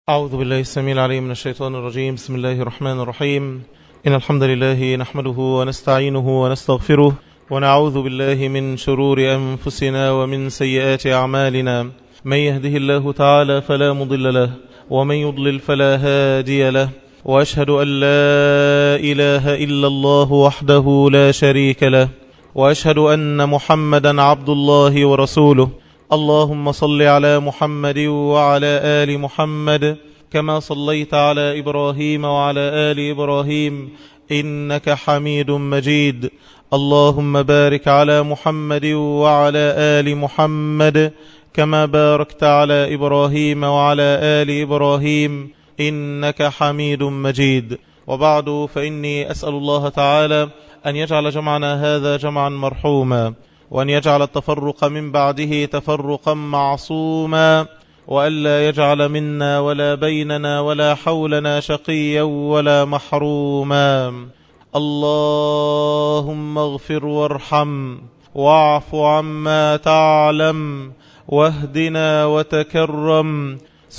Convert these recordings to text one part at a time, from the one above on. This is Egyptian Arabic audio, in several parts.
أعوذ بالله السميع العليم من الشيطان الرجيم بسم الله الرحمن الرحيم إن الحمد لله نحمده ونستعينه ونستغفره ونعوذ بالله من شرور أنفسنا ومن سيئات أعمالنا من يهده الله تعالى فلا مضل له ومن يضلل فلا هادي له وأشهد أن لا إله إلا الله وحده لا شريك له وأشهد أن محمدا عبد الله ورسوله اللهم صل على محمد وعلى آل محمد كما صليت على إبراهيم وعلى آل إبراهيم إنك حميد مجيد اللهم بارك على محمد وعلى آل محمد كما باركت على إبراهيم وعلى آل إبراهيم إنك حميد مجيد وبعد فإني أسأل الله تعالى أن يجعل جمعنا هذا جمعا مرحوما وأن يجعل التفرق من بعده تفرقا معصوما وألا يجعل منا ولا بيننا ولا حولنا شقيا ولا محروما اللهم اغفر وارحم واعف عما تعلم واهدنا وتكرم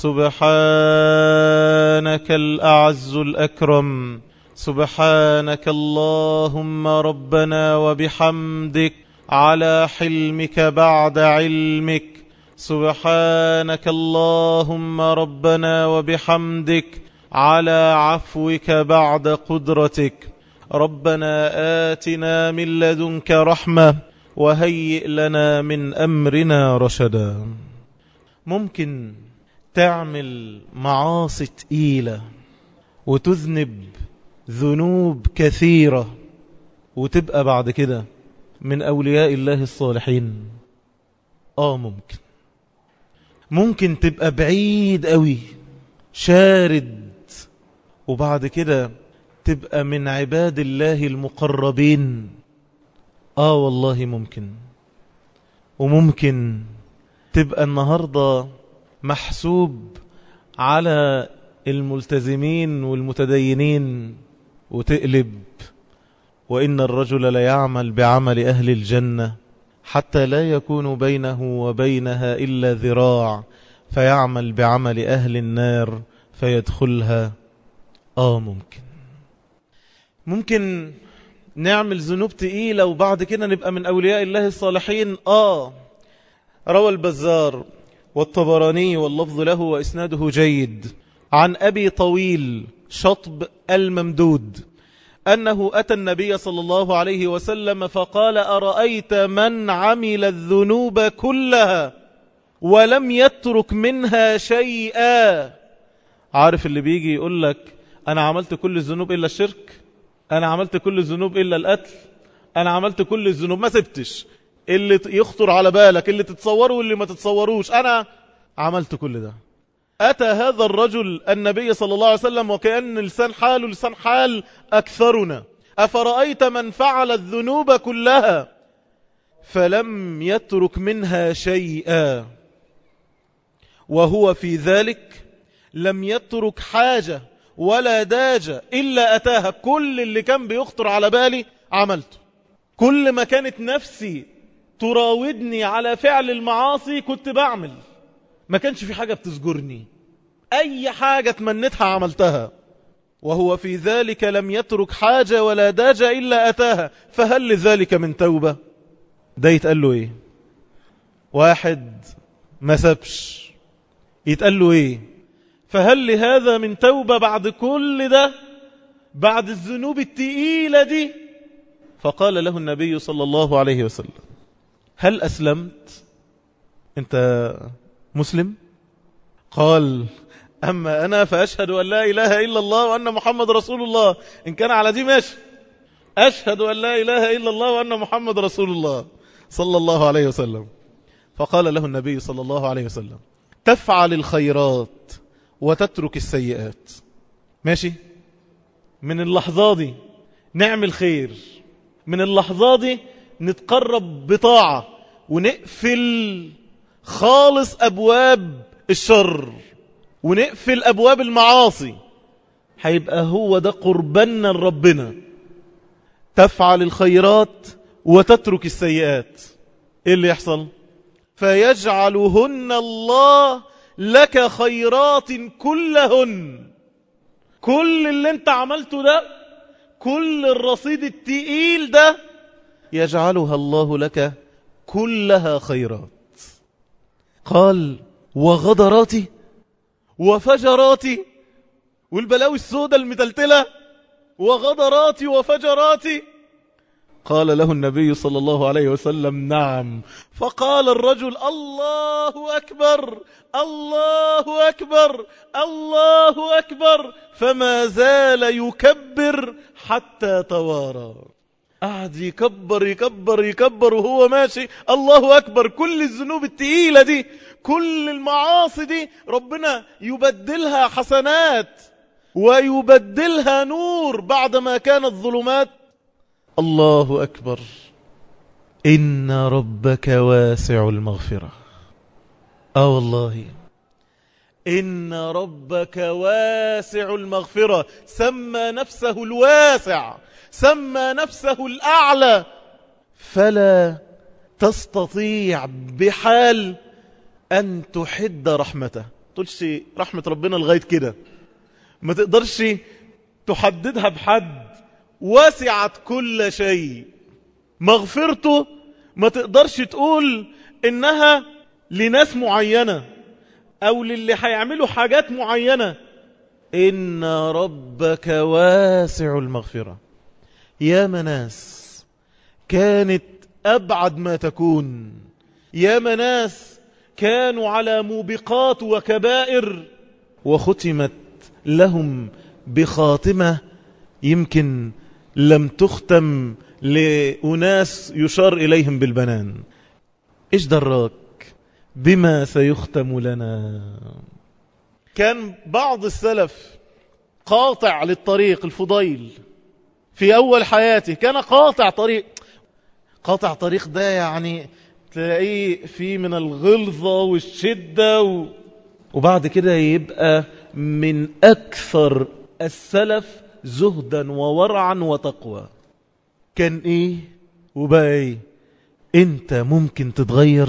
سبحانك الأعز الأكرم سبحانك اللهم ربنا وبحمدك على حلمك بعد علمك سبحانك اللهم ربنا وبحمدك على عفوك بعد قدرتك ربنا آتنا من لدنك رحمة وهيئ لنا من أمرنا رشدا ممكن تعمل معاصي تقيلة وتذنب ذنوب كثيرة وتبقى بعد كده من أولياء الله الصالحين آه ممكن ممكن تبقى بعيد قوي شارد وبعد كده تبقى من عباد الله المقربين آه والله ممكن وممكن تبقى النهاردة محسوب على الملتزمين والمتدينين وتقلب وإن الرجل ليعمل بعمل أهل الجنة حتى لا يكون بينه وبينها إلا ذراع فيعمل بعمل أهل النار فيدخلها آه ممكن ممكن نعمل ذنوب تقيلة وبعد كده نبقى من أولياء الله الصالحين آه روى البزار والطبراني واللفظ له وإسناده جيد عن أبي طويل شطب الممدود أنه أتى النبي صلى الله عليه وسلم فقال أرأيت من عمل الذنوب كلها ولم يترك منها شيئا عارف اللي بيجي يقول لك أنا عملت كل الذنوب إلا الشرك أنا عملت كل الذنوب إلا القتل أنا عملت كل الذنوب ما سبتش اللي يخطر على بالك اللي تتصوره واللي ما تتصوروش أنا عملت كل ده أتى هذا الرجل النبي صلى الله عليه وسلم وكأن لسان حاله لسان حال أكثرنا أفرأيت من فعل الذنوب كلها فلم يترك منها شيئا وهو في ذلك لم يترك حاجة ولا داجة إلا أتاها كل اللي كان بيخطر على بالي عملته كل ما كانت نفسي تراودني على فعل المعاصي كنت بعمل ما كانش في حاجة بتزجرني أي حاجة تمنتها عملتها وهو في ذلك لم يترك حاجة ولا داجة إلا أتاها فهل لذلك من توبة ده يتقال له إيه واحد ما سبش يتقال له إيه فهل لهذا من توبة بعد كل ده بعد الذنوب التقيلة دي فقال له النبي صلى الله عليه وسلم هل أسلمت أنت مسلم قال أما أنا فأشهد أن لا إله إلا الله وأن محمد رسول الله إن كان على دي ماشي أشهد أن لا إله إلا الله وأن محمد رسول الله صلى الله عليه وسلم فقال له النبي صلى الله عليه وسلم تفعل الخيرات وتترك السيئات ماشي من اللحظة دي نعمل خير من اللحظة دي نتقرب بطاعة ونقفل خالص أبواب الشر ونقفل أبواب المعاصي هيبقى هو ده قربنا لربنا تفعل الخيرات وتترك السيئات ايه اللي يحصل فيجعلهن الله لك خيرات كلهن كل اللي انت عملته ده كل الرصيد التقيل ده يجعلها الله لك كلها خيرات قال وغدراتي وفجراتي والبلاوي السوداء المتلتلة وغدراتي وفجراتي قال له النبي صلى الله عليه وسلم نعم فقال الرجل الله أكبر الله أكبر الله أكبر فما زال يكبر حتى توارى قعد يكبر يكبر يكبر وهو ماشي الله أكبر كل الذنوب التقيلة دي كل المعاصي دي ربنا يبدلها حسنات ويبدلها نور بعدما كانت ظلمات الله أكبر إن ربك واسع المغفرة آه والله إن ربك واسع المغفرة سمى نفسه الواسع سمى نفسه الأعلى فلا تستطيع بحال أن تحد رحمته تقولش رحمة ربنا لغاية كده ما تقدرش تحددها بحد وسعت كل شيء مغفرته ما تقدرش تقول إنها لناس معينة أو للي هيعملوا حاجات معينة إن ربك واسع المغفرة يا مناس كانت أبعد ما تكون يا مناس كانوا على موبقات وكبائر وختمت لهم بخاتمة يمكن لم تختم لأناس يشار إليهم بالبنان إيش دراك بما سيختم لنا كان بعض السلف قاطع للطريق الفضيل في أول حياته كان قاطع طريق قاطع طريق ده يعني تلاقيه فيه من الغلظة والشدة و... وبعد كده يبقى من أكثر السلف زهدا وورعا وتقوى كان إيه وبقى إيه أنت ممكن تتغير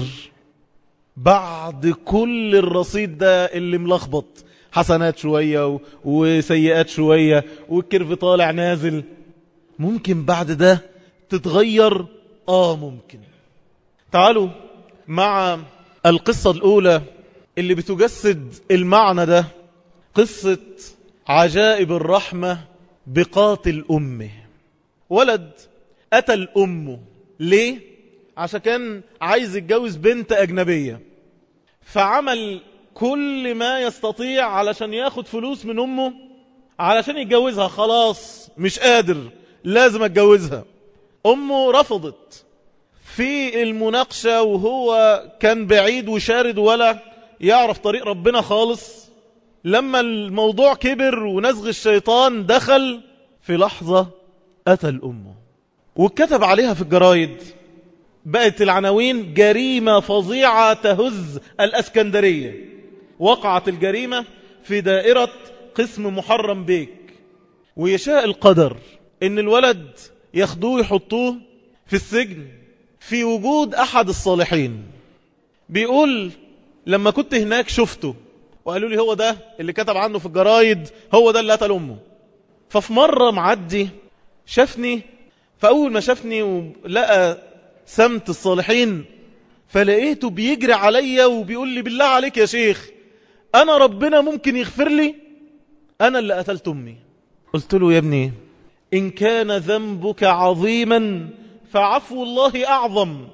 بعد كل الرصيد ده اللي ملخبط حسنات شوية وسيئات شوية والكيرف طالع نازل ممكن بعد ده تتغير آه ممكن تعالوا مع القصة الأولى اللي بتجسد المعنى ده قصة عجائب الرحمة بقاتل أمه ولد أتى الأم ليه؟ عشان كان عايز يتجوز بنت أجنبية فعمل كل ما يستطيع علشان ياخد فلوس من أمه علشان يتجوزها خلاص مش قادر لازم اتجوزها أمه رفضت في المناقشة وهو كان بعيد وشارد ولا يعرف طريق ربنا خالص لما الموضوع كبر ونزغ الشيطان دخل في لحظة أتى الأم وكتب عليها في الجرايد بقت العناوين جريمة فظيعة تهز الأسكندرية وقعت الجريمة في دائرة قسم محرم بيك ويشاء القدر ان الولد ياخدوه يحطوه في السجن في وجود أحد الصالحين بيقول لما كنت هناك شفته وقالوا لي هو ده اللي كتب عنه في الجرايد هو ده اللي قتل أمه ففي مرة معدي شافني فأول ما شافني ولقى سمت الصالحين فلقيته بيجري عليا وبيقول لي بالله عليك يا شيخ أنا ربنا ممكن يغفر لي أنا اللي قتلت أمي قلت له يا ابني إن كان ذنبك عظيما فعفو الله أعظم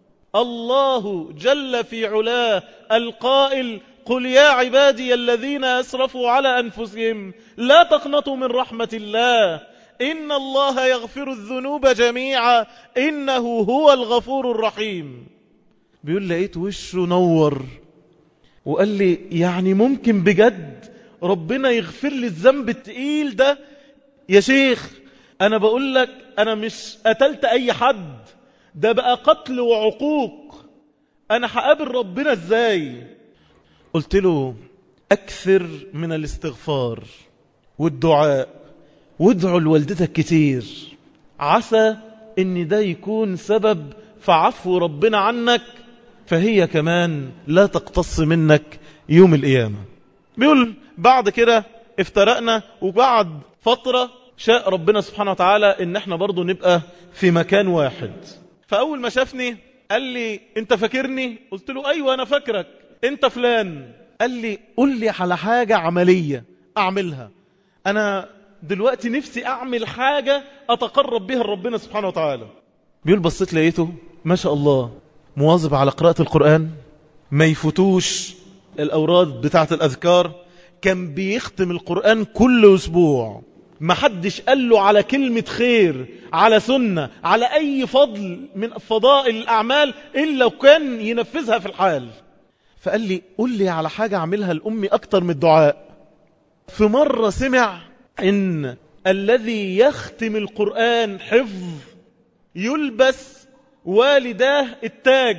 الله جل في علاه القائل قل يا عبادي الذين أسرفوا على أنفسهم لا تقنطوا من رحمة الله إن الله يغفر الذنوب جميعا إنه هو الغفور الرحيم بيقول لقيت وشه نور وقال لي يعني ممكن بجد ربنا يغفر لي الذنب التقيل ده يا شيخ أنا بقول لك أنا مش قتلت أي حد ده بقى قتل وعقوق أنا هقابل ربنا إزاي قلت له أكثر من الاستغفار والدعاء وادعوا لوالدتك كتير عسى ان ده يكون سبب في عفو ربنا عنك فهي كمان لا تقتص منك يوم القيامة بيقول بعد كده افترقنا وبعد فترة شاء ربنا سبحانه وتعالى ان احنا برضو نبقى في مكان واحد فاول ما شافني قال لي انت فاكرني قلت له ايوه انا فاكرك انت فلان قال لي قل لي على حاجة عملية اعملها انا دلوقتي نفسي اعمل حاجة اتقرب بها لربنا سبحانه وتعالى بيقول بصيت لقيته ما شاء الله مواظب على قراءة القرآن ما يفوتوش الأوراد بتاعة الأذكار كان بيختم القرآن كل أسبوع ما حدش قال له على كلمة خير على سنة على أي فضل من فضائل الأعمال إلا وكان ينفذها في الحال فقال لي قل لي على حاجة أعملها لأمي أكتر من الدعاء في مرة سمع إن الذي يختم القرآن حفظ يلبس والداه التاج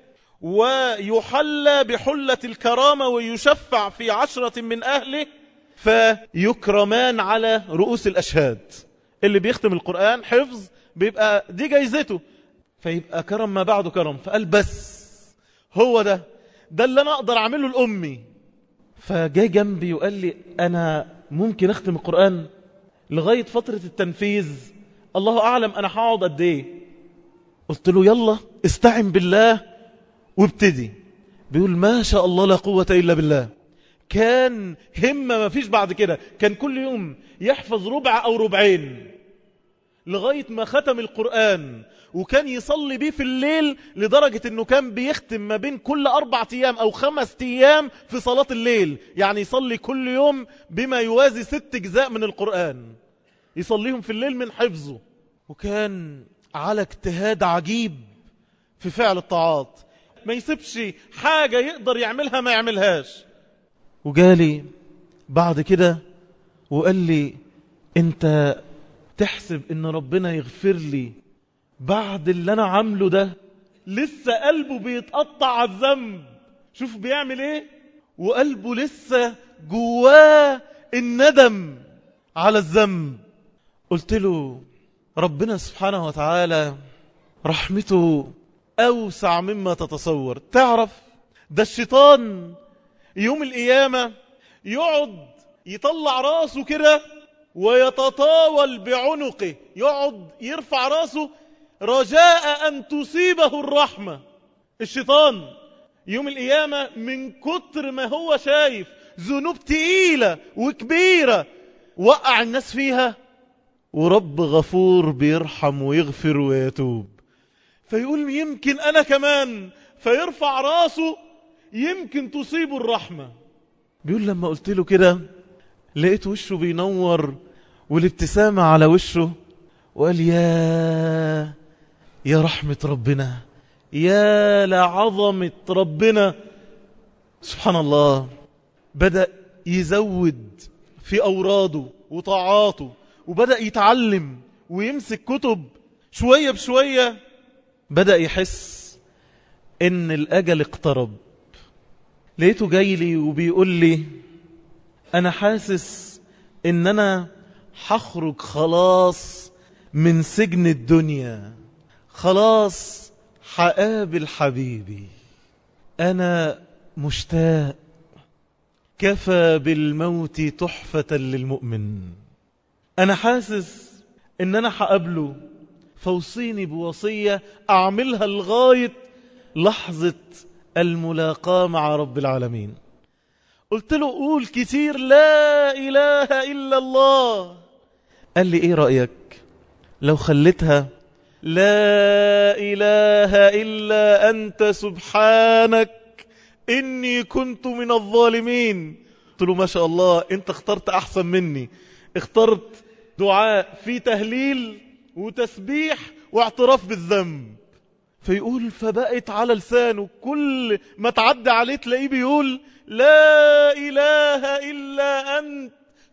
ويحلى بحلة الكرامة ويشفع في عشرة من أهله فيكرمان على رؤوس الأشهاد اللي بيختم القرآن حفظ بيبقى دي جايزته فيبقى كرم ما بعده كرم فقال بس هو ده ده اللي أنا أقدر أعمله لأمي فجاي جنبي وقال لي أنا ممكن أختم القرآن لغاية فترة التنفيذ الله أعلم أنا هقعد قد إيه قلت له يلا استعن بالله وابتدي بيقول ما شاء الله لا قوة إلا بالله كان همة ما فيش بعد كده كان كل يوم يحفظ ربع أو ربعين لغاية ما ختم القرآن وكان يصلي بيه في الليل لدرجة أنه كان بيختم ما بين كل أربع أيام أو خمس أيام في صلاة الليل يعني يصلي كل يوم بما يوازي ست جزاء من القرآن يصليهم في الليل من حفظه وكان على اجتهاد عجيب في فعل الطاعات ما يسيبش حاجة يقدر يعملها ما يعملهاش وجالي بعد كده وقال لي انت تحسب ان ربنا يغفر لي بعد اللي انا عامله ده لسه قلبه بيتقطع على الذنب شوف بيعمل ايه وقلبه لسه جواه الندم على الذنب قلت له ربنا سبحانه وتعالى رحمته أوسع مما تتصور تعرف ده الشيطان يوم القيامة يقعد يطلع راسه كده ويتطاول بعنقه يقعد يرفع راسه رجاء أن تصيبه الرحمة الشيطان يوم القيامة من كتر ما هو شايف ذنوب تقيلة وكبيرة وقع الناس فيها ورب غفور بيرحم ويغفر ويتوب فيقول يمكن أنا كمان فيرفع راسه يمكن تصيبه الرحمة بيقول لما قلت له كده لقيت وشه بينور والابتسامة على وشه وقال يا يا رحمة ربنا يا لعظمة ربنا سبحان الله بدأ يزود في أوراده وطاعاته وبدأ يتعلم ويمسك كتب شوية بشوية بدأ يحس ان الأجل اقترب لقيته جاي لي وبيقول لي أنا حاسس ان أنا هخرج خلاص من سجن الدنيا خلاص هقابل حبيبي أنا مشتاق كفى بالموت تحفة للمؤمن أنا حاسس إن أنا هقابله فوصيني بوصية أعملها لغاية لحظة الملاقاة مع رب العالمين قلت له قول كتير لا إله إلا الله قال لي إيه رأيك لو خليتها لا إله إلا أنت سبحانك إني كنت من الظالمين قلت له ما شاء الله أنت اخترت أحسن مني اخترت دعاء في تهليل وتسبيح واعتراف بالذنب فيقول فبقت على لسانه كل ما تعدى عليه تلاقيه بيقول لا إله إلا أنت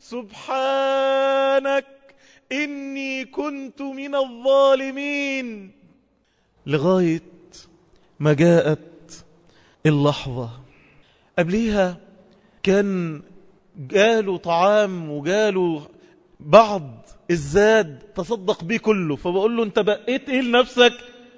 سبحانك إني كنت من الظالمين لغاية ما جاءت اللحظة قبليها كان جاله طعام وجاله بعض الزاد تصدق بيه كله فبقول له انت بقيت ايه لنفسك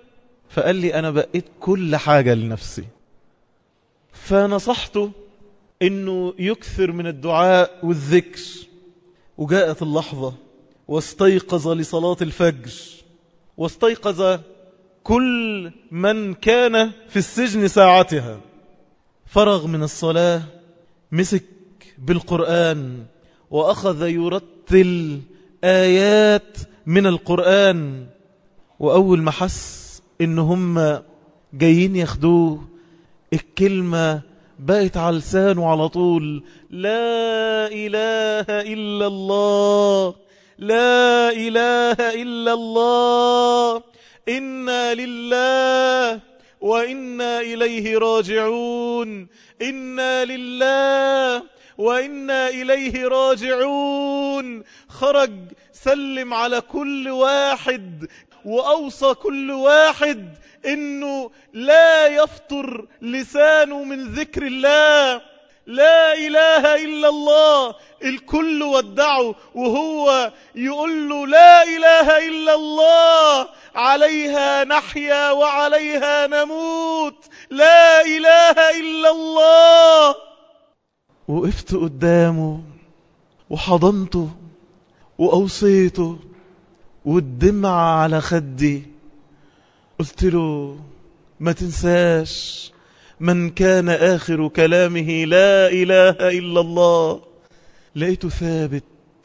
فقال لي انا بقيت كل حاجة لنفسي فنصحته انه يكثر من الدعاء والذكر وجاءت اللحظة واستيقظ لصلاة الفجر واستيقظ كل من كان في السجن ساعتها فرغ من الصلاة مسك بالقرآن وأخذ يرتل آيات من القرآن وأول ما حس إن هم جايين ياخدوه الكلمة بقت على لسانه على طول لا إله إلا الله لا إله إلا الله إنا لله وإنا إليه راجعون إنا لله وإنا إليه راجعون خرج سلم على كل واحد وأوصى كل واحد إنه لا يفطر لسانه من ذكر الله لا إله إلا الله الكل ودعه وهو يقول له لا إله إلا الله عليها نحيا وعليها نموت لا إله إلا الله وقفت قدامه وحضنته وأوصيته والدمعة على خدي قلت له ما تنساش من كان آخر كلامه لا إله إلا الله لقيته ثابت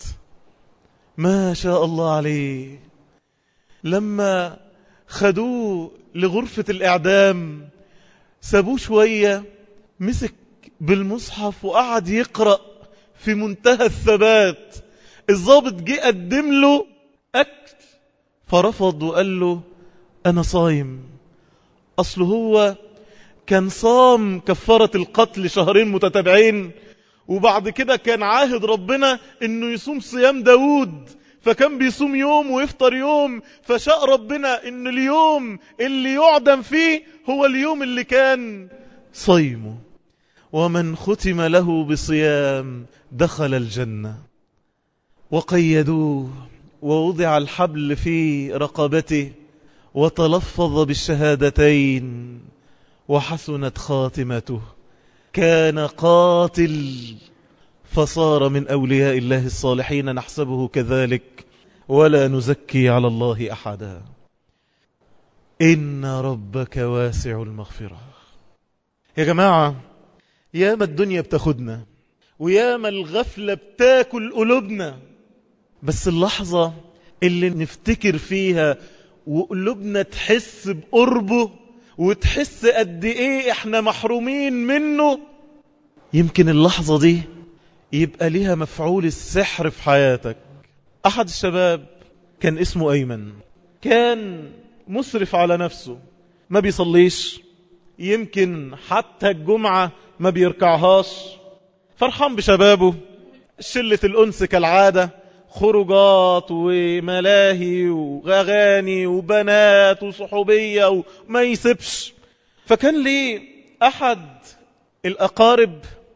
ما شاء الله عليه لما خدوه لغرفة الإعدام سابوه شوية مسك بالمصحف وقعد يقرأ في منتهى الثبات الضابط جه قدم له أكل فرفض وقال له أنا صايم أصل هو كان صام كفارة القتل شهرين متتابعين وبعد كده كان عاهد ربنا انه يصوم صيام داود فكان بيصوم يوم ويفطر يوم فشاء ربنا ان اليوم اللي يعدم فيه هو اليوم اللي كان صيمه ومن ختم له بصيام دخل الجنة وقيدوه ووضع الحبل في رقبته وتلفظ بالشهادتين وحسنت خاتمته كان قاتل فصار من أولياء الله الصالحين نحسبه كذلك ولا نزكي على الله أحدا إن ربك واسع المغفرة يا جماعة ياما الدنيا بتاخدنا وياما الغفلة بتاكل قلوبنا بس اللحظة اللي نفتكر فيها وقلوبنا تحس بقربه وتحس قد ايه احنا محرومين منه يمكن اللحظة دي يبقى ليها مفعول السحر في حياتك احد الشباب كان اسمه ايمن كان مسرف على نفسه ما بيصليش يمكن حتى الجمعة ما بيركعهاش فرحان بشبابه شلة الأنس كالعادة خروجات وملاهي وأغاني وبنات وصحوبية وما يسيبش فكان لي أحد الأقارب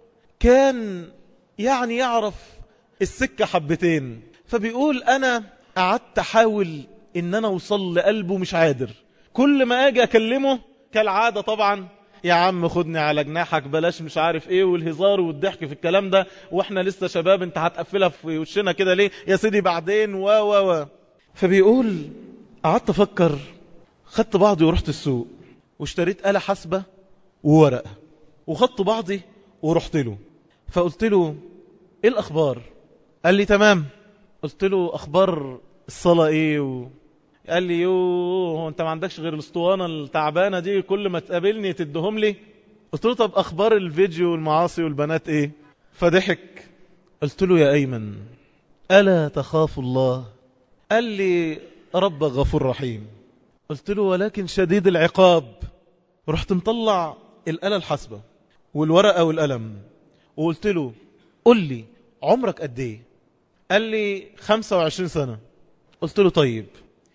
كان يعني يعرف السكة حبتين فبيقول أنا قعدت أحاول إن أنا أوصل لقلبه مش قادر كل ما أجي أكلمه كالعادة طبعا يا عم خدني على جناحك بلاش مش عارف ايه والهزار والضحك في الكلام ده واحنا لسه شباب انت هتقفلها في وشنا كده ليه يا سيدي بعدين و و و فبيقول قعدت افكر خدت بعضي ورحت السوق واشتريت آلة حاسبة وورقة وخدت بعضي ورحت له فقلت له ايه الاخبار قال لي تمام قلت له اخبار الصلاة ايه و... قال لي يوه هو انت ما عندكش غير الاسطوانه التعبانه دي كل ما تقابلني تدهم لي قلت له طب اخبار الفيديو والمعاصي والبنات ايه فضحك قلت له يا ايمن الا تخاف الله قال لي رب غفور رحيم قلت له ولكن شديد العقاب رحت مطلع الآلة الحاسبة والورقة والقلم وقلت له قل لي عمرك قد ايه قال لي 25 سنة قلت له طيب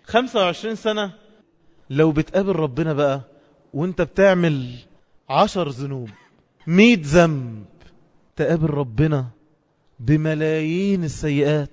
25 سنة لو بتقابل ربنا بقى وانت بتعمل عشر ذنوب مئة ذنب تقابل ربنا بملايين السيئات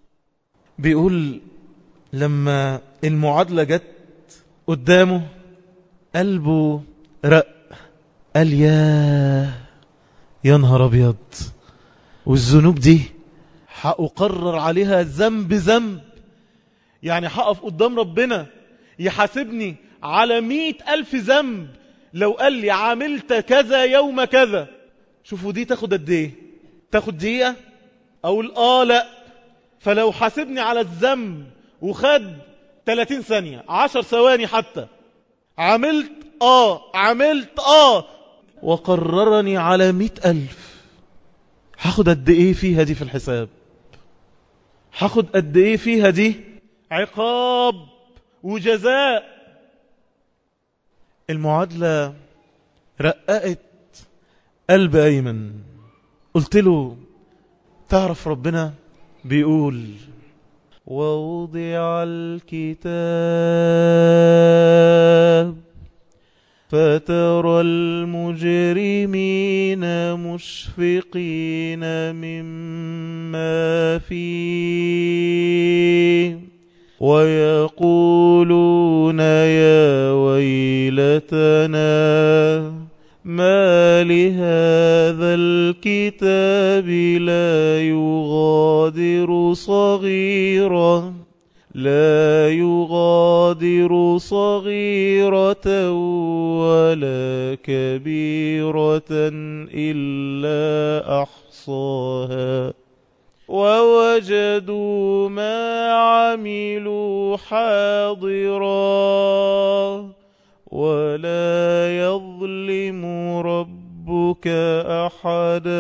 بيقول لما المعادلة جت قدامه قلبه رق قال يا يا نهار أبيض والذنوب دي هأقرر عليها ذنب ذنب يعني هقف قدام ربنا يحاسبني على مئة ألف ذنب لو قال لي عملت كذا يوم كذا شوفوا دي تاخد قد ايه تاخد دقيقة اقول اه لا فلو حاسبني على الذنب وخد 30 ثانية 10 ثواني حتى عملت اه عملت اه وقررني على مئة ألف هاخد قد ايه فيها دي في الحساب هاخد قد ايه فيها دي عقاب وجزاء المعادلة رققت قلب أيمن قلت له تعرف ربنا بيقول ووضع الكتاب فترى المجرمين مشفقين مما فيه ويقولون يا ويلتنا ما لهذا الكتاب لا يغادر صغيرا لا يغادر صغيرة ولا كبيرة إلا أحصاها ووجدوا ما عملوا حاضرا ولا يظلم ربك أحدا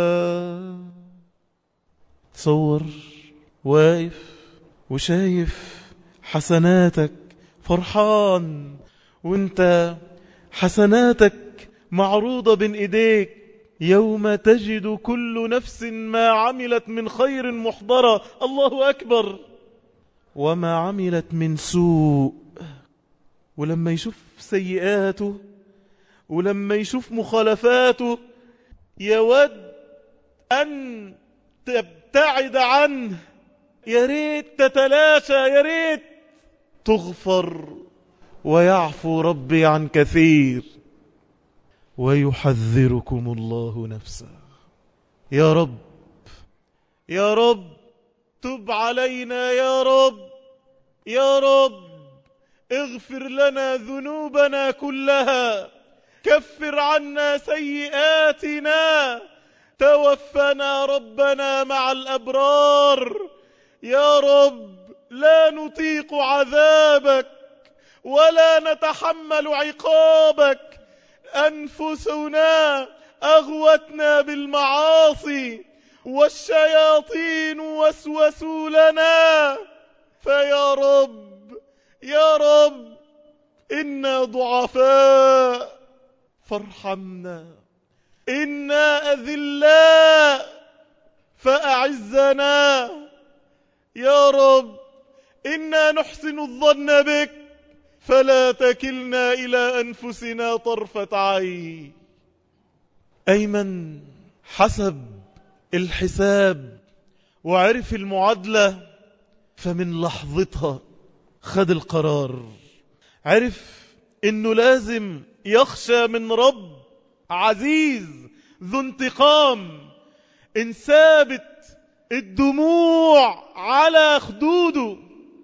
تصور واقف وشايف حسناتك فرحان وانت حسناتك معروضة بين ايديك يوم تجد كل نفس ما عملت من خير محضرة الله أكبر وما عملت من سوء ولما يشوف سيئاته ولما يشوف مخالفاته يود أن تبتعد عنه يا ريت تتلاشى يا ريت تغفر ويعفو ربي عن كثير ويحذركم الله نفسه يا رب يا رب تب علينا يا رب يا رب اغفر لنا ذنوبنا كلها كفر عنا سيئاتنا توفنا ربنا مع الأبرار يا رب لا نطيق عذابك ولا نتحمل عقابك أنفسنا أغوتنا بالمعاصي والشياطين وسوسوا لنا فيا رب يا رب إنا ضعفاء فارحمنا إنا أذلاء فأعزنا يا رب إنا نحسن الظن بك فلا تكلنا إلى أنفسنا طرفة عين أيمن حسب الحساب وعرف المعادلة فمن لحظتها خد القرار عرف انه لازم يخشى من رب عزيز ذو انتقام ان ثابت الدموع على خدوده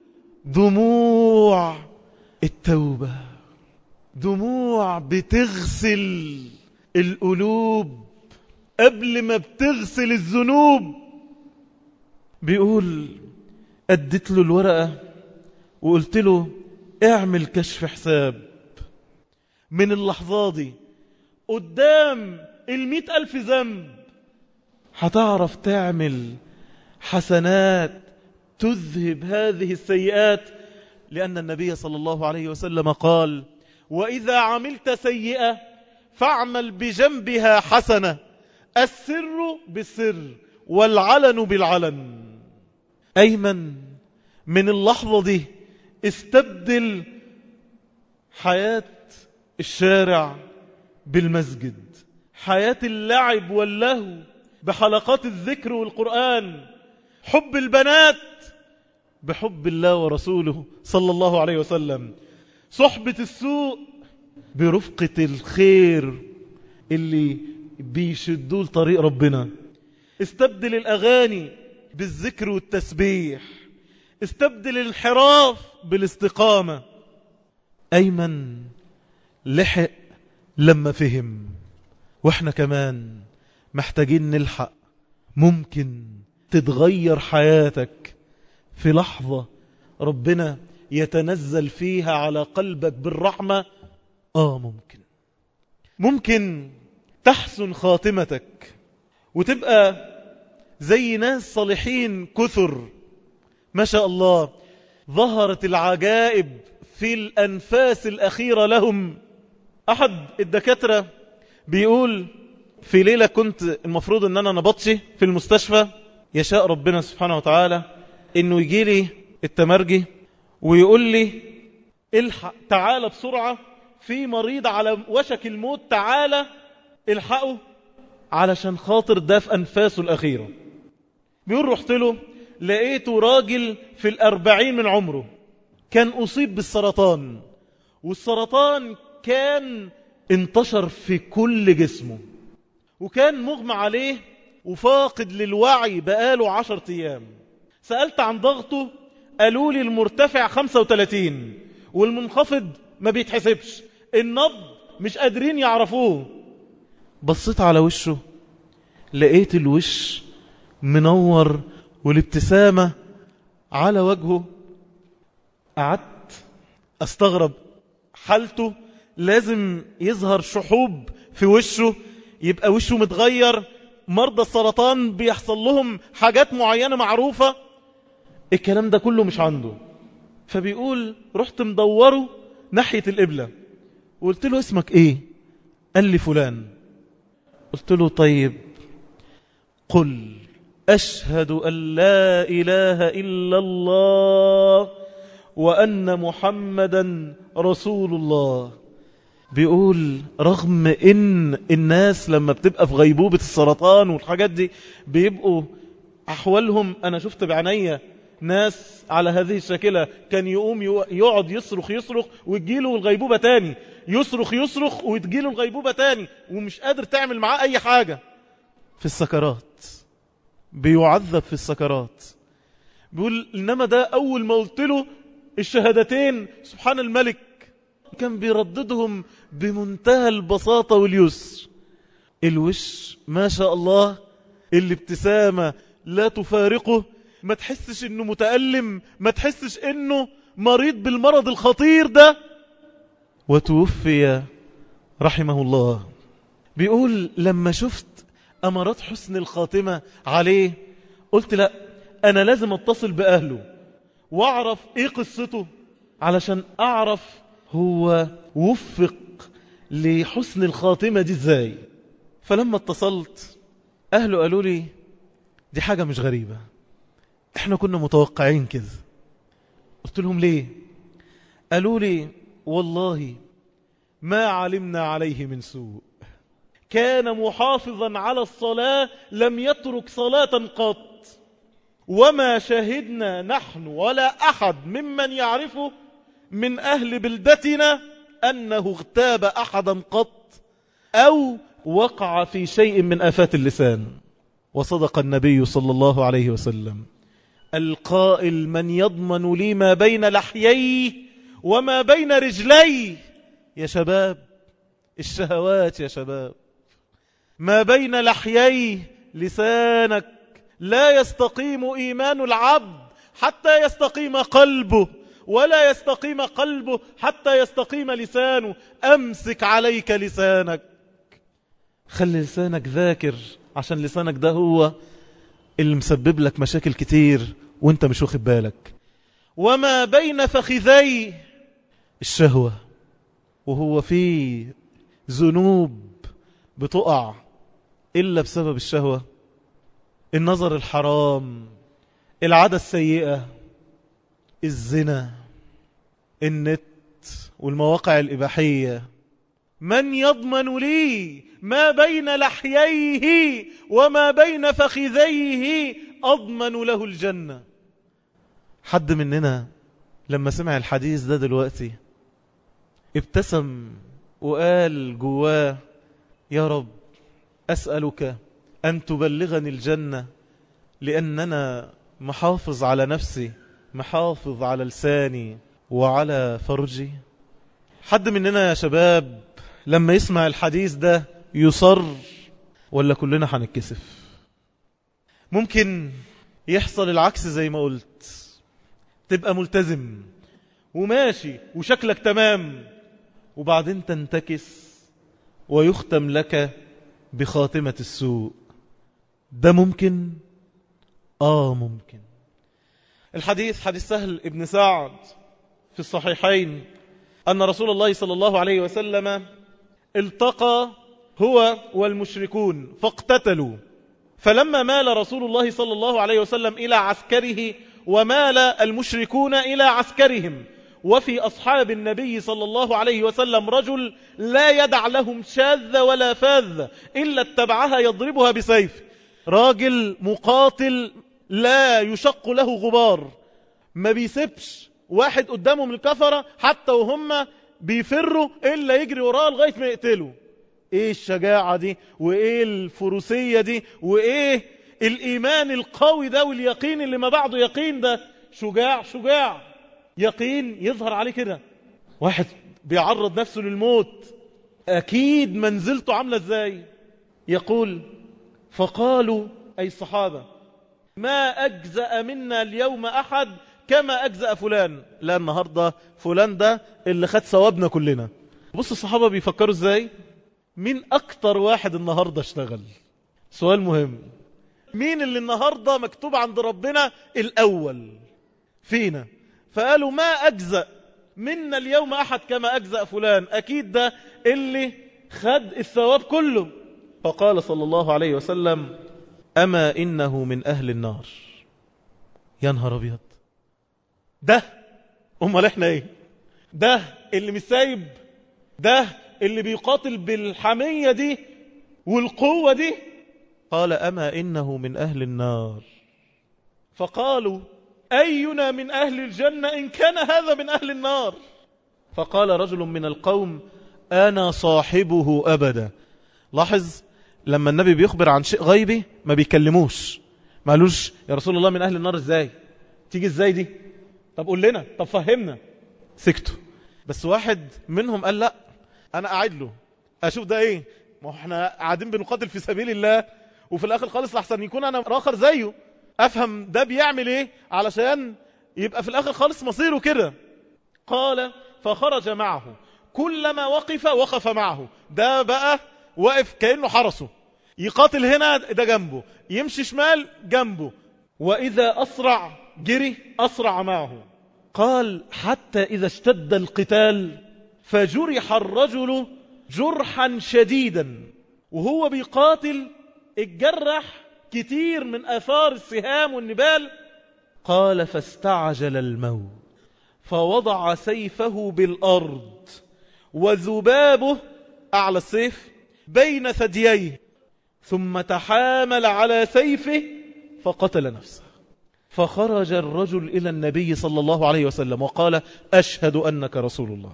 دموع التوبة دموع بتغسل القلوب قبل ما بتغسل الذنوب بيقول اديت له الورقة وقلت له اعمل كشف حساب من اللحظة دي قدام المئة ألف ذنب هتعرف تعمل حسنات تذهب هذه السيئات لأن النبي صلى الله عليه وسلم قال وإذا عملت سيئة فاعمل بجنبها حسنة السر بالسر والعلن بالعلن أيمن من اللحظة دي استبدل حياة الشارع بالمسجد حياة اللعب واللهو بحلقات الذكر والقرآن حب البنات بحب الله ورسوله صلى الله عليه وسلم صحبة السوء برفقة الخير اللي بيشدوه لطريق ربنا استبدل الأغاني بالذكر والتسبيح استبدل الانحراف بالاستقامة أيمن لحق لما فهم واحنا كمان محتاجين نلحق ممكن تتغير حياتك في لحظة ربنا يتنزل فيها على قلبك بالرحمة آه ممكن ممكن تحسن خاتمتك وتبقى زي ناس صالحين كثر ما شاء الله ظهرت العجائب في الأنفاس الأخيرة لهم أحد الدكاترة بيقول في ليلة كنت المفروض أن أنا نبطشي في المستشفى يشاء ربنا سبحانه وتعالى أنه يجي لي التمرجي ويقول لي الحق تعالى بسرعة في مريض على وشك الموت تعالى الحقه علشان خاطر ده في أنفاسه الأخيرة بيقول رحت له لقيته راجل في الأربعين من عمره كان أصيب بالسرطان والسرطان كان انتشر في كل جسمه وكان مغمى عليه وفاقد للوعي بقاله عشر أيام سألت عن ضغطه قالوا لي المرتفع 35 والمنخفض ما بيتحسبش النبض مش قادرين يعرفوه بصيت على وشه لقيت الوش منور والابتسامة على وجهه قعدت استغرب حالته لازم يظهر شحوب في وشه يبقى وشه متغير مرضى السرطان بيحصل لهم حاجات معينة معروفة الكلام ده كله مش عنده فبيقول رحت مدوره ناحية القبلة وقلت له اسمك ايه قال لي فلان قلت له طيب قل أشهد أن لا إله إلا الله وأن محمدا رسول الله بيقول رغم ان الناس لما بتبقى في غيبوبة السرطان والحاجات دي بيبقوا احوالهم انا شفت بعينيا ناس على هذه الشكلة كان يقوم يقعد يصرخ يصرخ وتجيله الغيبوبة تاني يصرخ يصرخ وتجيله الغيبوبة تاني ومش قادر تعمل معاه اي حاجة في السكرات بيعذب في السكرات بيقول انما ده اول ما قلت له الشهادتين سبحان الملك كان بيرددهم بمنتهى البساطة واليسر الوش ما شاء الله الابتسامة لا تفارقه ما تحسش انه متألم ما تحسش انه مريض بالمرض الخطير ده وتوفي رحمه الله بيقول لما شفت أمارات حسن الخاتمة عليه قلت لا أنا لازم أتصل بأهله وأعرف إيه قصته علشان أعرف هو وفق لحسن الخاتمة دي ازاي فلما اتصلت أهله قالوا لي دي حاجة مش غريبة احنا كنا متوقعين كده قلت لهم ليه قالوا لي والله ما علمنا عليه من سوء كان محافظا على الصلاة لم يترك صلاة قط وما شهدنا نحن ولا أحد ممن يعرفه من أهل بلدتنا أنه اغتاب أحدا قط أو وقع في شيء من آفات اللسان وصدق النبي صلى الله عليه وسلم القائل من يضمن لي ما بين لحييه وما بين رجليه يا شباب الشهوات يا شباب ما بين لحييه لسانك لا يستقيم إيمان العبد حتى يستقيم قلبه ولا يستقيم قلبه حتى يستقيم لسانه أمسك عليك لسانك خلي لسانك ذاكر عشان لسانك ده هو اللي مسبب لك مشاكل كتير وانت مش واخد بالك وما بين فخذي الشهوة وهو في ذنوب بتقع إلا بسبب الشهوة النظر الحرام العادة السيئة الزنا النت والمواقع الإباحية من يضمن لي ما بين لحييه وما بين فخذيه أضمن له الجنة حد مننا لما سمع الحديث ده دلوقتي ابتسم وقال جواه يا رب أسألك أن تبلغني الجنة لأننا محافظ على نفسي محافظ على لساني وعلى فرجي حد مننا يا شباب لما يسمع الحديث ده يصر ولا كلنا هنتكسف ممكن يحصل العكس زي ما قلت تبقى ملتزم وماشي وشكلك تمام وبعدين تنتكس ويختم لك بخاتمة السوء ده ممكن آه ممكن الحديث حديث سهل ابن سعد في الصحيحين أن رسول الله صلى الله عليه وسلم التقى هو والمشركون فاقتتلوا فلما مال رسول الله صلى الله عليه وسلم إلى عسكره ومال المشركون إلى عسكرهم وفي أصحاب النبي صلى الله عليه وسلم رجل لا يدع لهم شاذ ولا فاذ إلا اتبعها يضربها بسيف راجل مقاتل لا يشق له غبار ما بيسبش واحد قدامه من الكفرة حتى وهم بيفروا إلا يجري وراه لغاية ما يقتلوا ايه الشجاعة دي وايه الفروسية دي وايه الايمان القوي ده واليقين اللي ما بعده يقين ده شجاع شجاع يقين يظهر عليه كده واحد بيعرض نفسه للموت اكيد منزلته عاملة ازاي يقول فقالوا اي الصحابة ما اجزأ منا اليوم احد كما اجزأ فلان لا النهاردة فلان ده اللي خد ثوابنا كلنا بص الصحابة بيفكروا ازاي مين أكتر واحد النهاردة اشتغل سؤال مهم مين اللي النهاردة مكتوب عند ربنا الأول فينا فقالوا ما أجزأ منا اليوم أحد كما أجزأ فلان أكيد ده اللي خد الثواب كله فقال صلى الله عليه وسلم أما إنه من أهل النار يا نهار أبيض ده أمال إحنا إيه ده اللي مش سايب ده اللي بيقاتل بالحمية دي والقوة دي قال أما إنه من أهل النار فقالوا أينا من أهل الجنة إن كان هذا من أهل النار فقال رجل من القوم أنا صاحبه أبدا لاحظ لما النبي بيخبر عن شيء غيبي ما بيكلموش ما قالوش يا رسول الله من أهل النار إزاي تيجي إزاي دي طب قول لنا طب فهمنا سكتوا بس واحد منهم قال لا انا قاعد له اشوف ده ايه ما احنا قاعدين بنقاتل في سبيل الله وفي الاخر خالص لحسن يكون انا اخر زيه افهم ده بيعمل ايه علشان يبقى في الاخر خالص مصيره كده قال فخرج معه كلما وقف وقف معه ده بقى واقف كأنه حرسه يقاتل هنا ده جنبه يمشي شمال جنبه وإذا أسرع جري أسرع معه قال حتى إذا اشتد القتال فجرح الرجل جرحا شديدا وهو بيقاتل اتجرح كتير من آثار السهام والنبال قال فاستعجل الموت فوضع سيفه بالأرض وذبابه أعلى السيف بين ثدييه ثم تحامل على سيفه فقتل نفسه فخرج الرجل إلى النبي صلى الله عليه وسلم وقال أشهد أنك رسول الله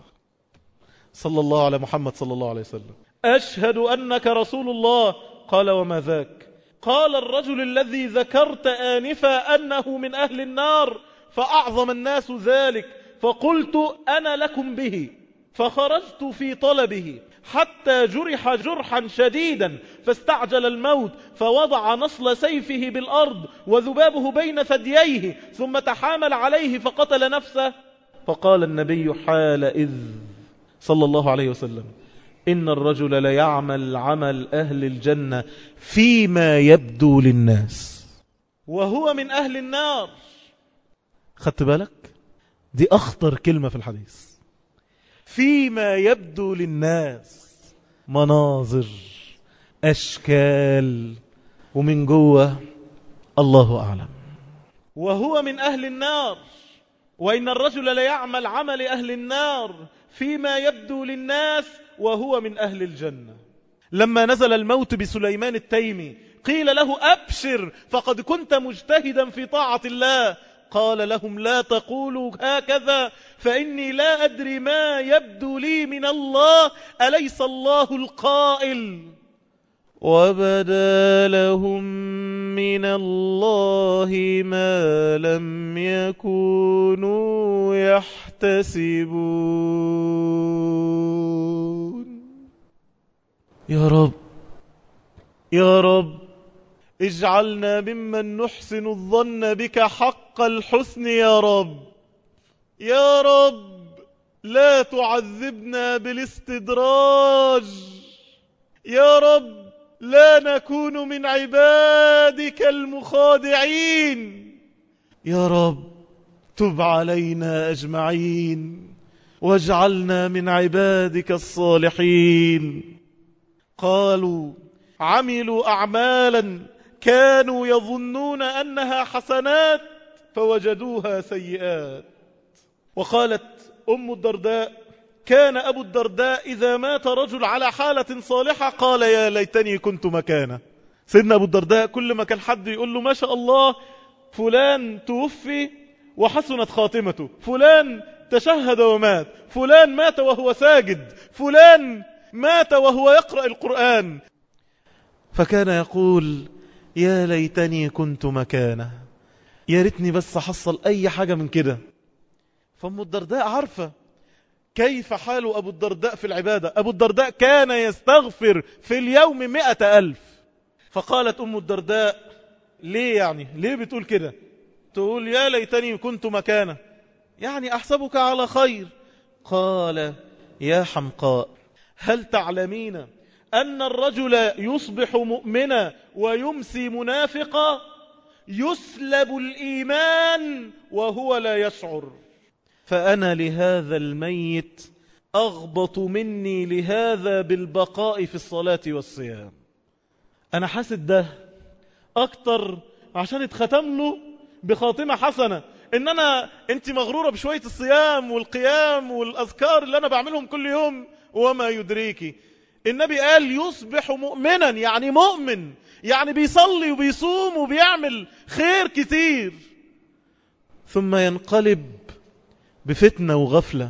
صلى الله على محمد صلى الله عليه وسلم أشهد أنك رسول الله قال وما ذاك قال الرجل الذي ذكرت آنفا أنه من أهل النار فأعظم الناس ذلك فقلت أنا لكم به فخرجت في طلبه حتى جرح جرحا شديدا فاستعجل الموت فوضع نصل سيفه بالأرض وذبابه بين ثدييه ثم تحامل عليه فقتل نفسه فقال النبي حال إذ صلى الله عليه وسلم إن الرجل ليعمل عمل أهل الجنة فيما يبدو للناس وهو من أهل النار خدت بالك دي أخطر كلمة في الحديث فيما يبدو للناس مناظر أشكال ومن جوه الله أعلم وهو من أهل النار وإن الرجل ليعمل عمل أهل النار فيما يبدو للناس وهو من أهل الجنة لما نزل الموت بسليمان التيمي قيل له أبشر فقد كنت مجتهدا في طاعة الله قال لهم لا تقولوا هكذا فإني لا أدري ما يبدو لي من الله أليس الله القائل وبدا لهم من الله ما لم يكونوا يحتسبون يا رب يا رب اجعلنا ممن نحسن الظن بك حق الحسن يا رب يا رب لا تعذبنا بالاستدراج يا رب لا نكون من عبادك المخادعين يا رب تب علينا أجمعين واجعلنا من عبادك الصالحين قالوا عملوا أعمالا كانوا يظنون أنها حسنات فوجدوها سيئات وقالت أم الدرداء كان أبو الدرداء إذا مات رجل على حالة صالحة قال يا ليتني كنت مكانه سيدنا أبو الدرداء كل ما كان حد يقول له ما شاء الله فلان توفي وحسنت خاتمته فلان تشهد ومات فلان مات وهو ساجد فلان مات وهو يقرأ القرآن فكان يقول يا ليتني كنت مكانه يا ريتني بس حصل أي حاجة من كده فأم الدرداء عارفة كيف حال أبو الدرداء في العبادة أبو الدرداء كان يستغفر في اليوم مئة ألف فقالت أم الدرداء ليه يعني ليه بتقول كده تقول يا ليتني كنت مكانه يعني أحسبك على خير قال يا حمقاء هل تعلمين أن الرجل يصبح مؤمنا ويمسي منافقا يسلب الإيمان وهو لا يشعر فأنا لهذا الميت أغبط مني لهذا بالبقاء في الصلاة والصيام أنا حاسد ده أكتر عشان اتختم له بخاتمة حسنة إن أنا أنت مغرورة بشوية الصيام والقيام والأذكار اللي أنا بعملهم كل يوم وما يدريكي النبي قال يصبح مؤمنا يعني مؤمن يعني بيصلي وبيصوم وبيعمل خير كتير ثم ينقلب بفتنة وغفلة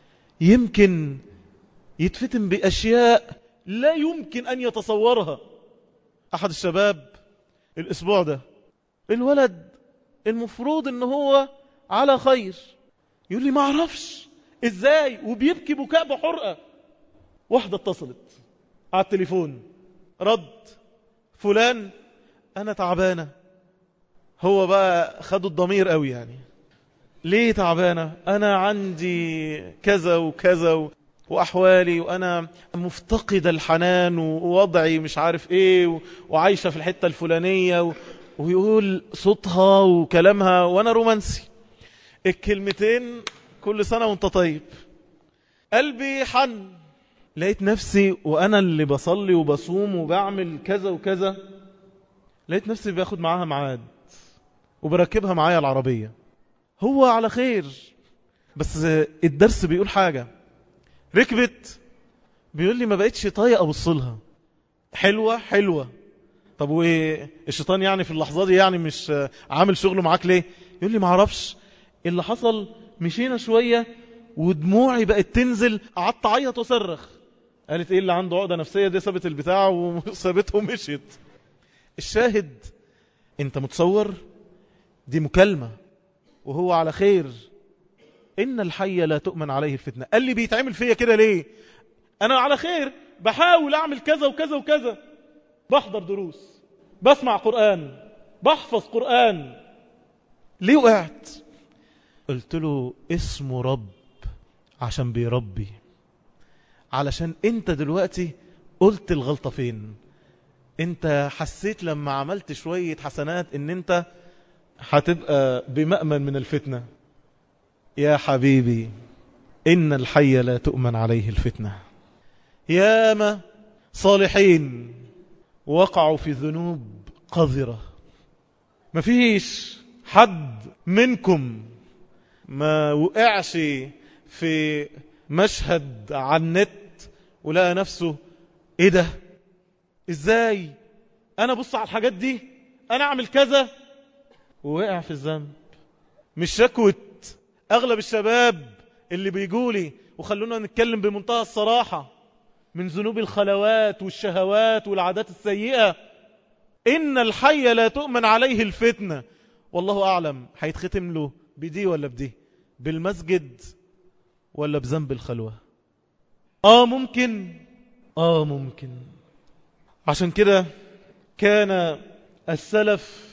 يمكن يتفتن بأشياء لا يمكن أن يتصورها أحد الشباب الأسبوع ده الولد المفروض أنه هو على خير يقول لي ما أعرفش إزاي وبيبكي بكاء بحرقة واحدة اتصلت على التليفون رد فلان أنا تعبانة هو بقى خدوا الضمير قوي يعني ليه تعبانة أنا عندي كذا وكذا و... وأحوالي وأنا مفتقدة الحنان ووضعي مش عارف إيه و... وعايشة في الحتة الفلانية و... ويقول صوتها وكلامها وأنا رومانسي الكلمتين كل سنة وانت طيب قلبي حن لقيت نفسي وأنا اللي بصلي وبصوم وبعمل كذا وكذا لقيت نفسي باخد معاها معاد وبركبها معايا العربية هو على خير بس الدرس بيقول حاجة ركبت بيقول لي ما بقتش طايق ابص لها حلوة حلوة طب وايه الشيطان يعني في اللحظة دي يعني مش عامل شغله معاك ليه يقول لي ما اعرفش اللي حصل مشينا شوية ودموعي بقت تنزل قعدت اعيط واصرخ قالت ايه اللي عنده عقدة نفسية دي سابت البتاع وسابته ومشيت الشاهد انت متصور دي مكالمة وهو على خير إن الحي لا تؤمن عليه الفتنة قال لي بيتعمل فيا كده ليه أنا على خير بحاول أعمل كذا وكذا وكذا بحضر دروس بسمع قرآن بحفظ قرآن ليه وقعت قلت له اسمه رب عشان بيربي علشان انت دلوقتي قلت الغلطة فين انت حسيت لما عملت شوية حسنات ان انت هتبقى بمأمن من الفتنة يا حبيبي إن الحي لا تؤمن عليه الفتنة ياما صالحين وقعوا في ذنوب قذرة مفيش حد منكم ما وقعش في مشهد على النت ولقى نفسه ايه ده ازاي انا بص على الحاجات دي انا اعمل كذا ووقع في الذنب مش شكوة أغلب الشباب اللي بيقولي وخلونا نتكلم بمنتهى الصراحة من ذنوب الخلوات والشهوات والعادات السيئة إن الحي لا تؤمن عليه الفتنة والله أعلم هيتختم له بدي ولا بدي بالمسجد ولا بذنب الخلوة آه ممكن آه ممكن عشان كده كان السلف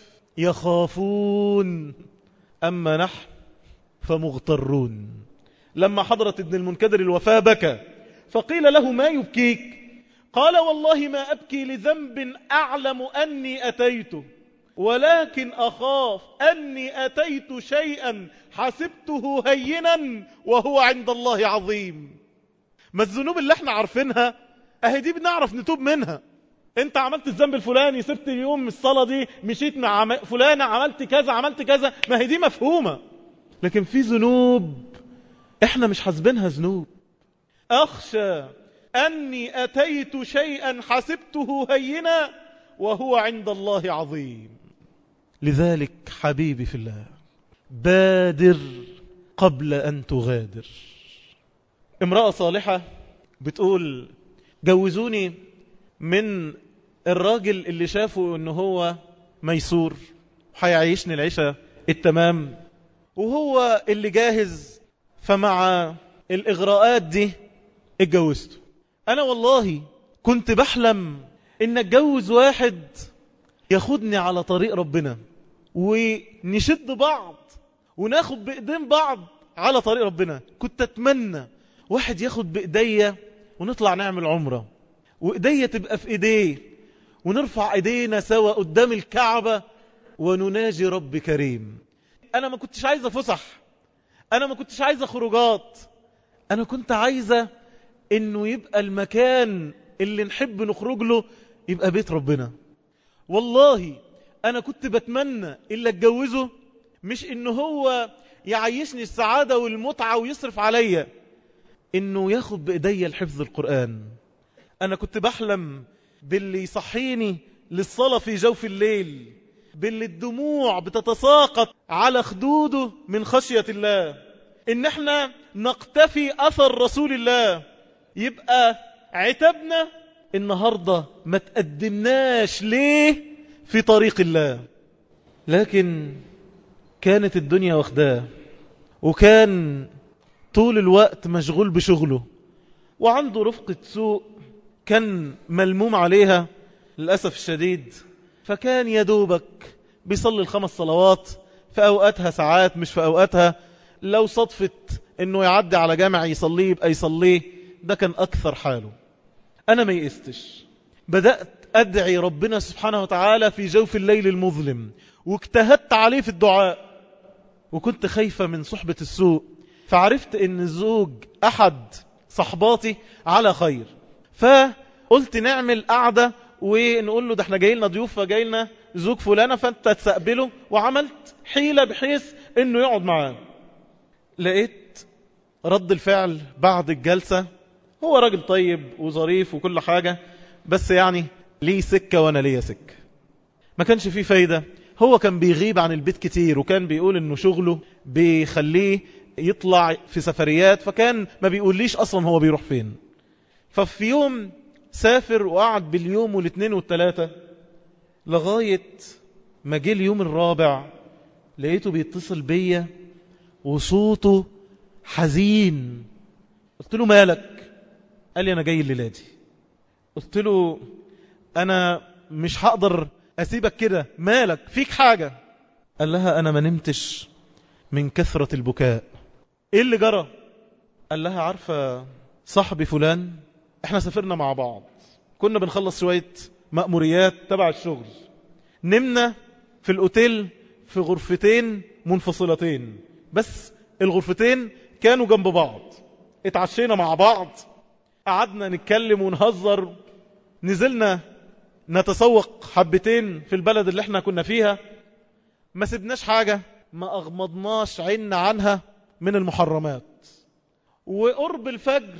يخافون أما نحن فمغترون لما حضرت ابن المنكدر الوفاة بكى فقيل له ما يبكيك قال والله ما أبكي لذنب أعلم أني أتيته ولكن أخاف أني أتيت شيئا حسبته هينا وهو عند الله عظيم ما الذنوب اللي احنا عارفينها اهي دي بنعرف نتوب منها انت عملت الذنب الفلاني سبت اليوم الصلاة دي مشيت مع عم... فلانة عملت كذا عملت كذا ما هي دي مفهومة لكن في ذنوب احنا مش حاسبينها ذنوب اخشى اني اتيت شيئا حسبته هينا وهو عند الله عظيم لذلك حبيبي في الله بادر قبل ان تغادر امرأة صالحة بتقول جوزوني من الراجل اللي شافه ان هو ميسور هيعيشني العيشة التمام وهو اللي جاهز فمع الإغراءات دي اتجوزته أنا والله كنت بحلم إن اتجوز واحد ياخدني على طريق ربنا ونشد بعض وناخد بإيدين بعض على طريق ربنا كنت أتمنى واحد ياخد بإيديا ونطلع نعمل عمرة وإيديا تبقى في إيديه ونرفع إيدينا سوا قدام الكعبة ونناجي رب كريم أنا ما كنتش عايزة فسح أنا ما كنتش عايزة خروجات أنا كنت عايزة إنه يبقى المكان اللي نحب نخرج له يبقى بيت ربنا والله أنا كنت بتمنى إلا اتجوزه مش إنه هو يعيشني السعادة والمتعة ويصرف عليا إنه ياخد بإيديا الحفظ القرآن أنا كنت بحلم باللي يصحيني للصلاة في جوف الليل باللي الدموع بتتساقط على خدوده من خشية الله إن احنا نقتفي أثر رسول الله يبقى عتبنا النهاردة ما تقدمناش ليه في طريق الله لكن كانت الدنيا واخداه وكان طول الوقت مشغول بشغله وعنده رفقة سوء كان ملموم عليها للأسف الشديد فكان يدوبك بيصلي الخمس صلوات في أوقاتها ساعات مش في أوقاتها لو صدفت أنه يعدي على جامع يصليه يبقى يصليه ده كان أكثر حاله أنا ما يئستش بدأت أدعي ربنا سبحانه وتعالى في جوف الليل المظلم واجتهدت عليه في الدعاء وكنت خايفة من صحبة السوء فعرفت ان الزوج احد صحباتي على خير فقلت نعمل قعدة ونقول له ده احنا جاي لنا ضيوف فجاي لنا زوج فلانة فانت تستقبله وعملت حيلة بحيث انه يقعد معاه لقيت رد الفعل بعد الجلسة هو راجل طيب وظريف وكل حاجة بس يعني ليه سكة وانا ليه سكة ما كانش فيه فايدة هو كان بيغيب عن البيت كتير وكان بيقول انه شغله بيخليه يطلع في سفريات فكان ما بيقوليش اصلا هو بيروح فين ففي يوم سافر وقعد باليوم والاثنين والثلاثة لغاية ما جه اليوم الرابع لقيته بيتصل بيا وصوته حزين قلت له مالك قال لي انا جاي الليلة دي قلت له انا مش هقدر اسيبك كده مالك فيك حاجة قال لها انا ما نمتش من كثرة البكاء ايه اللي جرى قال لها عارفة صاحبي فلان احنا سافرنا مع بعض كنا بنخلص شوية مأموريات تبع الشغل نمنا في الأوتيل في غرفتين منفصلتين بس الغرفتين كانوا جنب بعض اتعشينا مع بعض قعدنا نتكلم ونهزر نزلنا نتسوق حبتين في البلد اللي احنا كنا فيها ما سبناش حاجة ما أغمضناش عنا عنها من المحرمات وقرب الفجر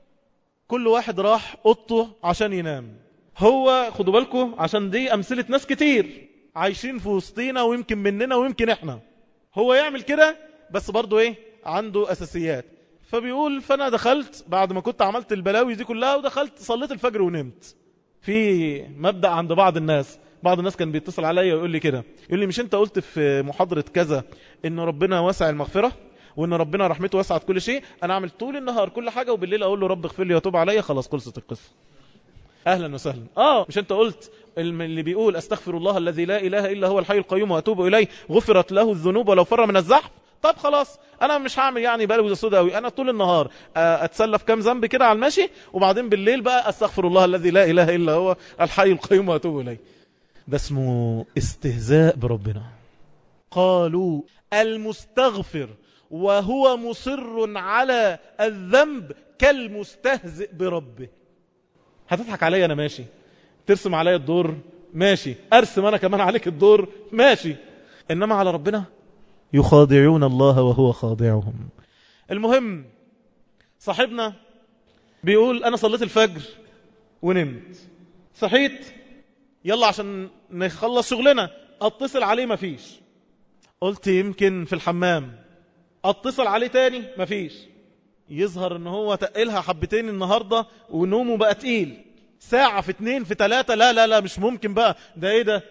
كل واحد راح اوضته عشان ينام هو خدوا بالكم عشان دي أمثلة ناس كتير عايشين في وسطينا ويمكن مننا ويمكن احنا هو يعمل كده بس برضو ايه عنده أساسيات فبيقول فانا دخلت بعد ما كنت عملت البلاوي دي كلها ودخلت صليت الفجر ونمت في مبدأ عند بعض الناس بعض الناس كان بيتصل عليا ويقول لي كده يقول لي مش انت قلت في محاضرة كذا ان ربنا واسع المغفرة وان ربنا رحمته وسعت كل شيء انا اعمل طول النهار كل حاجة وبالليل اقول له رب اغفر لي وتوب عليا خلاص خلصت القصة اهلا وسهلا اه مش انت قلت اللي بيقول استغفر الله الذي لا اله الا هو الحي القيوم واتوب اليه غفرت له الذنوب ولو فر من الزحف طب خلاص انا مش هعمل يعني بلوي سودا قوي انا طول النهار اتسلى في كام ذنب كده على المشي وبعدين بالليل بقى استغفر الله الذي لا اله الا هو الحي القيوم واتوب اليه ده اسمه استهزاء بربنا قالوا المستغفر وهو مصر على الذنب كالمستهزئ بربه هتضحك عليا انا ماشي ترسم عليا الدور ماشي ارسم انا كمان عليك الدور ماشي انما على ربنا يخادعون الله وهو خاضعهم المهم صاحبنا بيقول انا صليت الفجر ونمت صحيت يلا عشان نخلص شغلنا اتصل عليه مفيش قلت يمكن في الحمام اتصل عليه تاني مفيش يظهر ان هو تقلها حبتين النهاردة ونومه بقى تقيل ساعة في اتنين في تلاتة لا لا لا مش ممكن بقى ده ايه ده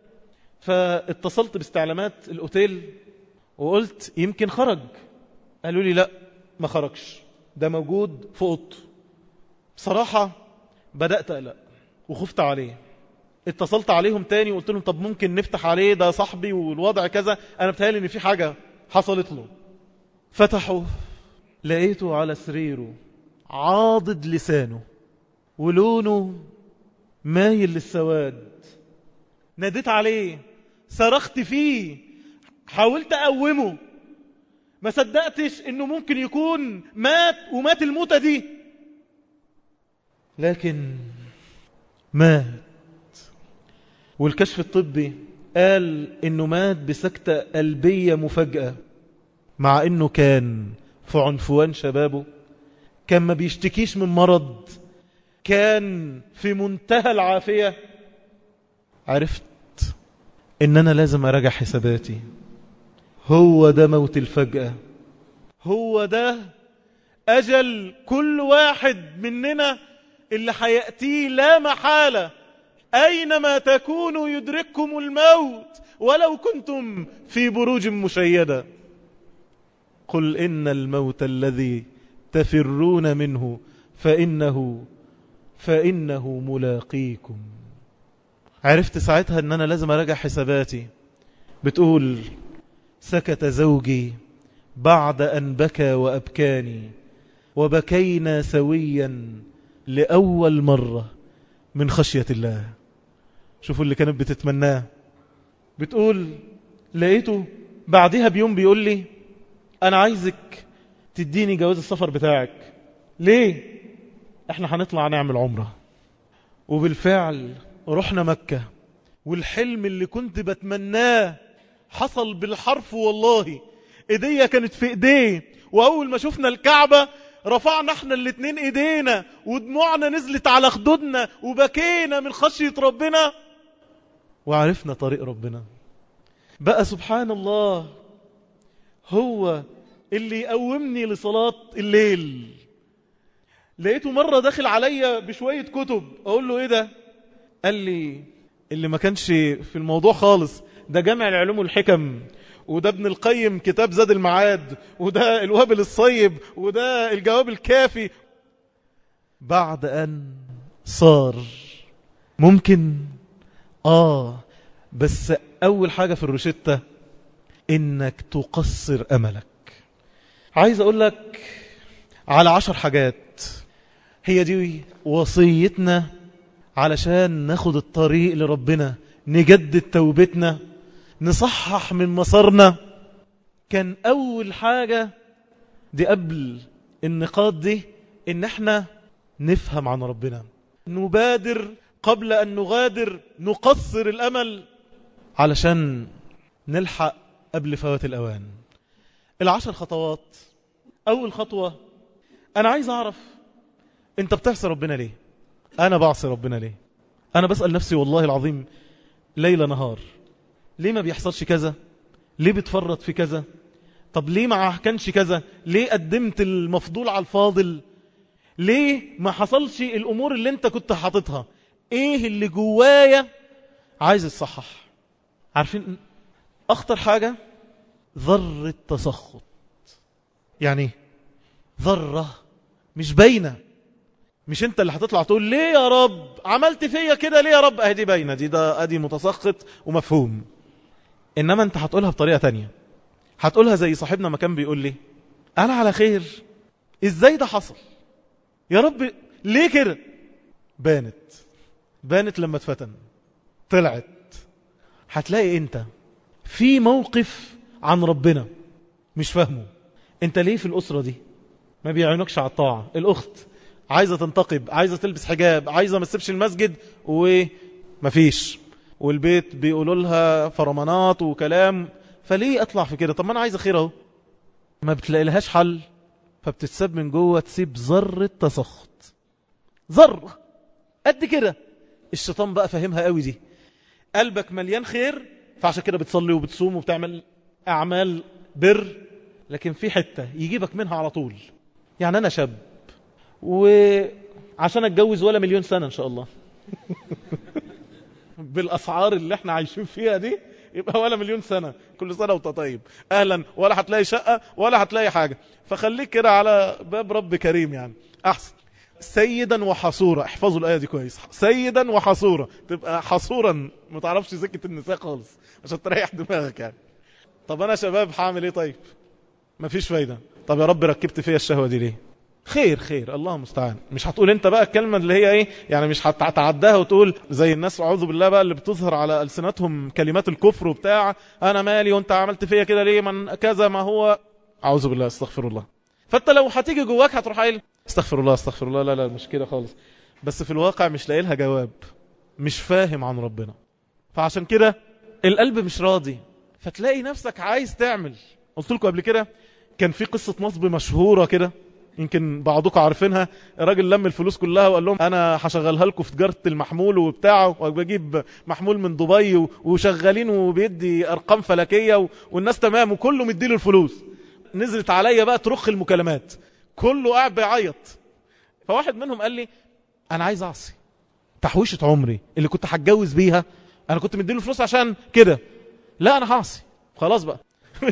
فاتصلت باستعلامات الاوتيل وقلت يمكن خرج قالوا لي لا ما خرجش ده موجود في اوضته بصراحة بدأت أقلق وخفت عليه اتصلت عليهم تاني وقلت لهم طب ممكن نفتح عليه ده صاحبي والوضع كذا انا بتهيألي ان في حاجة حصلت له فتحوا لقيته على سريره عاضد لسانه ولونه مايل للسواد ناديت عليه صرخت فيه حاولت أقومه ما صدقتش انه ممكن يكون مات ومات الموتة دي لكن مات والكشف الطبي قال انه مات بسكتة قلبية مفاجأة مع انه كان في عنفوان شبابه كان ما بيشتكيش من مرض كان في منتهى العافية عرفت ان انا لازم اراجع حساباتي هو ده موت الفجأة هو ده اجل كل واحد مننا اللي حيأتيه لا محالة أينما تكونوا يدرككم الموت ولو كنتم في بروج مشيدة قل إن الموت الذي تفرون منه فإنه فإنه ملاقيكم عرفت ساعتها أن أنا لازم أراجع حساباتي بتقول سكت زوجي بعد أن بكى وأبكاني وبكينا سويا لأول مرة من خشية الله شوفوا اللي كانت بتتمناه بتقول لقيته بعدها بيوم بيقول لي أنا عايزك تديني جواز السفر بتاعك ليه؟ احنا هنطلع نعمل عمرة وبالفعل رحنا مكة والحلم اللي كنت بتمناه حصل بالحرف والله ايديا كانت في ايديه واول ما شفنا الكعبة رفعنا احنا الاتنين ايدينا ودموعنا نزلت على خدودنا وبكينا من خشية ربنا وعرفنا طريق ربنا بقى سبحان الله هو اللي يقومني لصلاة الليل لقيته مرة داخل عليا بشوية كتب اقول له ايه ده قال لي اللي ما كانش في الموضوع خالص ده جامع العلوم والحكم وده ابن القيم كتاب زاد المعاد وده الوابل الصيب وده الجواب الكافي بعد أن صار ممكن آه بس أول حاجة في الروشتة إنك تقصر أملك عايز أقول لك على عشر حاجات هي دي وصيتنا علشان ناخد الطريق لربنا نجدد توبتنا نصحح من مسارنا كان أول حاجة دي قبل النقاط دي إن احنا نفهم عن ربنا نبادر قبل أن نغادر نقصر الأمل علشان نلحق قبل فوات الأوان العشر خطوات أول خطوة أنا عايز أعرف أنت بتعصي ربنا ليه أنا بعصي ربنا ليه أنا بسأل نفسي والله العظيم ليلة نهار ليه ما بيحصلش كذا ليه بتفرط في كذا طب ليه ما كانش كذا ليه قدمت المفضول على الفاضل ليه ما حصلش الامور اللي انت كنت حاططها ايه اللي جوايا عايز الصحح عارفين اخطر حاجة ذرة تسخط يعني ذرة مش باينة مش انت اللي هتطلع تقول ليه يا رب عملت فيا كده ليه يا رب اهدي باينة دي ده ادي متسخط ومفهوم انما انت هتقولها بطريقة تانية هتقولها زي صاحبنا ما كان بيقول لي انا على خير ازاي ده حصل يا رب ليه كده بانت بانت لما اتفتن طلعت هتلاقي انت في موقف عن ربنا مش فاهمه انت ليه في الاسرة دي ما بيعينكش على الطاعة الاخت عايزة تنتقب عايزة تلبس حجاب عايزة ما تسيبش المسجد ومفيش والبيت بيقولوا لها فرمانات وكلام فليه اطلع في كده طب ما انا عايز خير اهو ما بتلاقي لهاش حل فبتتساب من جوه تسيب ذرة تسخط ذرة قد كده الشيطان بقى فاهمها قوي دي قلبك مليان خير فعشان كده بتصلي وبتصوم وبتعمل اعمال بر لكن في حتة يجيبك منها على طول يعني انا شاب وعشان اتجوز ولا مليون سنة ان شاء الله بالاسعار اللي احنا عايشين فيها دي يبقى ولا مليون سنة كل سنة وانت طيب اهلا ولا هتلاقي شقة ولا هتلاقي حاجة فخليك كده على باب رب كريم يعني احسن سيدا وحصورا احفظوا الآية دي كويس سيدا وحصورا تبقى حصورا ما تعرفش سكة النساء خالص عشان تريح دماغك يعني طب انا شباب هعمل ايه طيب مفيش فايدة طب يا رب ركبت فيا الشهوة دي ليه خير خير الله مستعان مش هتقول انت بقى الكلمة اللي هي ايه يعني مش هتعداها وتقول زي الناس اعوذ بالله بقى اللي بتظهر على ألسنتهم كلمات الكفر وبتاع انا مالي وانت عملت فيا كده ليه من كذا ما هو اعوذ بالله استغفر الله فانت لو هتيجي جواك هتروح قايل استغفر الله استغفر الله لا لا مش كده خالص بس في الواقع مش لاقي لها جواب مش فاهم عن ربنا فعشان كده القلب مش راضي فتلاقي نفسك عايز تعمل قلت لكم قبل كده كان في قصة نصب مشهورة كده يمكن بعضكم عارفينها الراجل لم الفلوس كلها وقال لهم انا هشغلها لكم في تجاره المحمول وبتاعه وبجيب محمول من دبي وشغالين وبيدي ارقام فلكيه والناس تمام وكله مديله الفلوس نزلت عليا بقى ترخ المكالمات كله قاعد بيعيط فواحد منهم قال لي انا عايز اعصي تحويشه عمري اللي كنت هتجوز بيها انا كنت مديله فلوس عشان كده لا انا هعصي خلاص بقى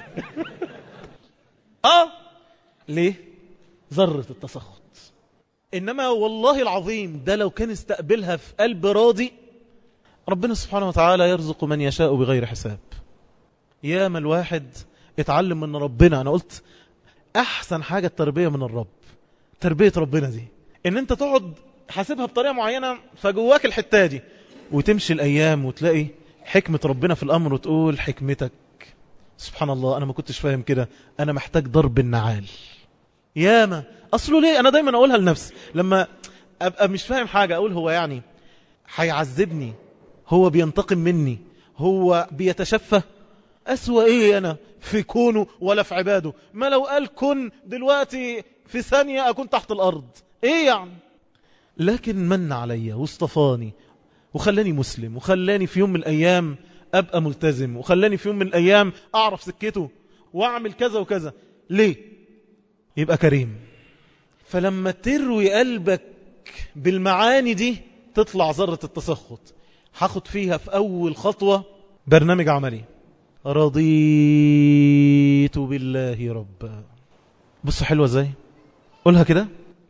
اه ليه ذرة التسخط إنما والله العظيم ده لو كان استقبلها في قلب راضي ربنا سبحانه وتعالى يرزق من يشاء بغير حساب يا ما الواحد اتعلم من ربنا أنا قلت أحسن حاجة التربية من الرب تربية ربنا دي إن أنت تقعد حاسبها بطريقة معينة فجواك الحتة دي وتمشي الأيام وتلاقي حكمة ربنا في الأمر وتقول حكمتك سبحان الله أنا ما كنتش فاهم كده أنا محتاج ضرب النعال ياما اصله ليه انا دايما اقولها لنفسي لما ابقى مش فاهم حاجة اقول هو يعني هيعذبني هو بينتقم مني هو بيتشفى اسوى ايه انا في كونه ولا في عباده ما لو قال كن دلوقتي في ثانية اكون تحت الارض ايه يعني لكن من عليا واصطفاني وخلاني مسلم وخلاني في يوم من الايام ابقى ملتزم وخلاني في يوم من الايام اعرف سكته واعمل كذا وكذا ليه يبقى كريم فلما تروي قلبك بالمعاني دي تطلع ذرة التسخط هاخد فيها في أول خطوة برنامج عملي رضيت بالله ربا بص حلوة ازاي قولها كده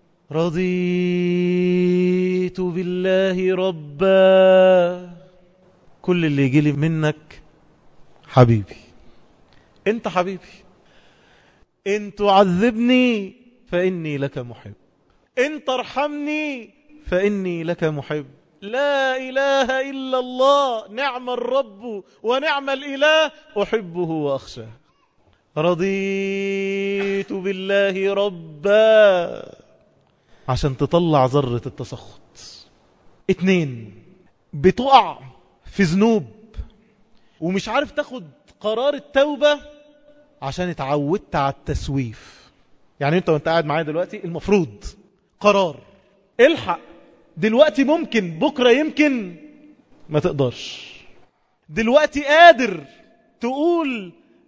رضيت بالله ربا كل اللي يجي لي منك حبيبي انت حبيبي إن تعذبني فإني لك محب إن ترحمني فإني لك محب لا إله إلا الله نعم الرب ونعم الإله أحبه وأخشاه رضيت بالله ربا عشان تطلع ذرة التسخط اتنين بتقع في ذنوب ومش عارف تاخد قرار التوبة عشان اتعودت على التسويف يعني انت وانت قاعد معايا دلوقتي المفروض قرار الحق دلوقتي ممكن بكرة يمكن ما تقدرش دلوقتي قادر تقول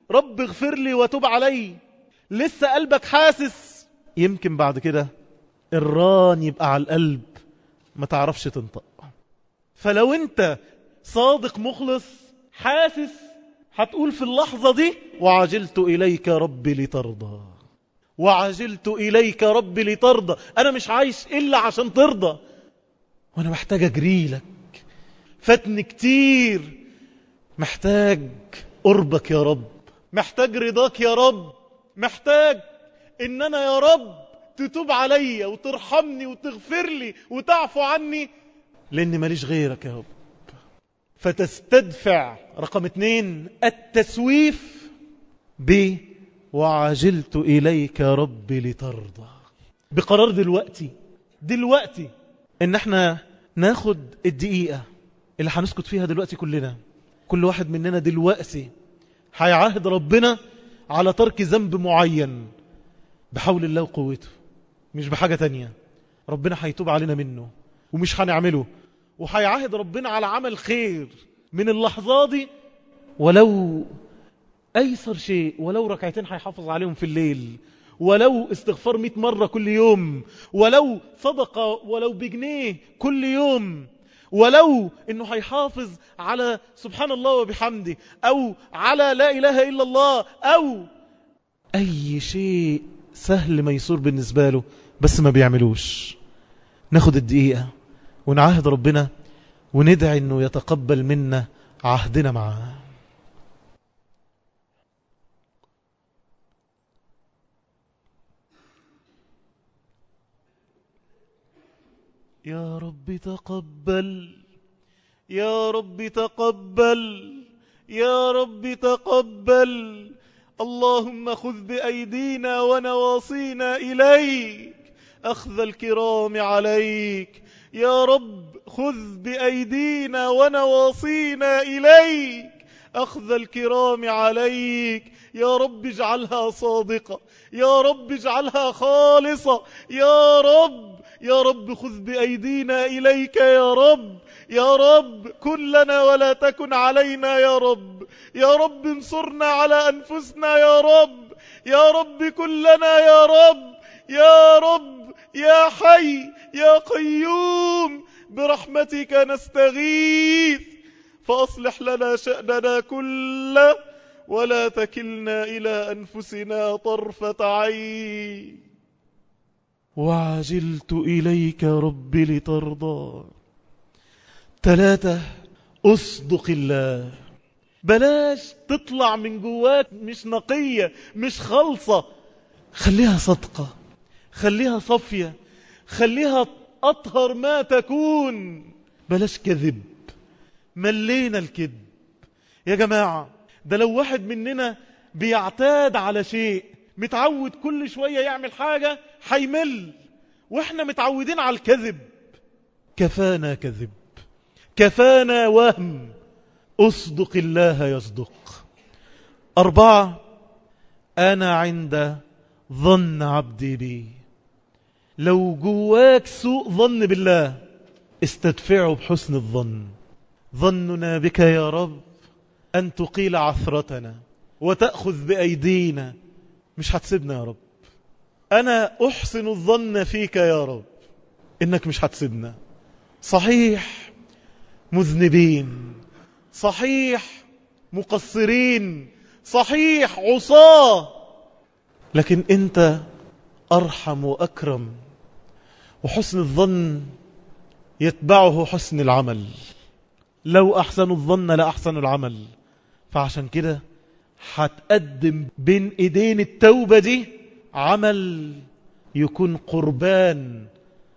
رب اغفر لي وتوب علي لسه قلبك حاسس يمكن بعد كده الران يبقى على القلب ما تعرفش تنطق فلو انت صادق مخلص حاسس هتقول في اللحظة دي وعجلت إليك ربي لترضى وعجلت إليك ربي لترضى أنا مش عايش إلا عشان ترضى وأنا محتاج أجري لك فاتني كتير محتاج قربك يا رب محتاج رضاك يا رب محتاج إن أنا يا رب تتوب عليا وترحمني وتغفر لي وتعفو عني لأني ماليش غيرك يا رب فتستدفع رقم اتنين التسويف ب وعجلت إليك ربي لترضى بقرار دلوقتي دلوقتي ان احنا ناخد الدقيقة اللي هنسكت فيها دلوقتي كلنا كل واحد مننا دلوقتي هيعاهد ربنا على ترك ذنب معين بحول الله وقوته مش بحاجة تانية ربنا هيتوب علينا منه ومش هنعمله وهيعاهد ربنا على عمل خير من اللحظة دي ولو أيسر شيء ولو ركعتين هيحافظ عليهم في الليل ولو استغفار مئة مرة كل يوم ولو صدقة ولو بجنيه كل يوم ولو انه هيحافظ على سبحان الله وبحمده او على لا اله الا الله او اي شيء سهل ميسور بالنسبة له بس ما بيعملوش ناخد الدقيقة ونعاهد ربنا وندعي انه يتقبل منا عهدنا معاه يا رب تقبل يا رب تقبل يا رب تقبل اللهم خذ بأيدينا ونواصينا إليك أخذ الكرام عليك يا رب خذ بأيدينا ونواصينا إليك أخذ الكرام عليك يا رب اجعلها صادقة يا رب اجعلها خالصة يا رب يا رب خذ بأيدينا إليك يا رب يا رب كن لنا ولا تكن علينا يا رب يا رب انصرنا على أنفسنا يا رب يا رب كن لنا يا رب يا رب يا حي يا قيوم برحمتك نستغيث فأصلح لنا شأننا كله ولا تكلنا إلى أنفسنا طرفة عين وعجلت إليك ربي لترضى ثلاثة أصدق الله بلاش تطلع من جواك مش نقية مش خلصة خليها صدقة خليها صفية خليها أطهر ما تكون بلاش كذب ملينا الكذب يا جماعة ده لو واحد مننا بيعتاد على شيء متعود كل شوية يعمل حاجة حيمل واحنا متعودين على الكذب كفانا كذب كفانا وهم أصدق الله يصدق أربعة أنا عند ظن عبدي بي لو جواك سوء ظن بالله استدفعه بحسن الظن ظننا بك يا رب أن تقيل عثرتنا وتأخذ بأيدينا مش هتسيبنا يا رب أنا أحسن الظن فيك يا رب إنك مش هتسيبنا صحيح مذنبين صحيح مقصرين صحيح عصاه لكن أنت أرحم وأكرم وحسن الظن يتبعه حسن العمل لو أحسن الظن لأحسن العمل فعشان كده هتقدم بين ايدين التوبة دي عمل يكون قربان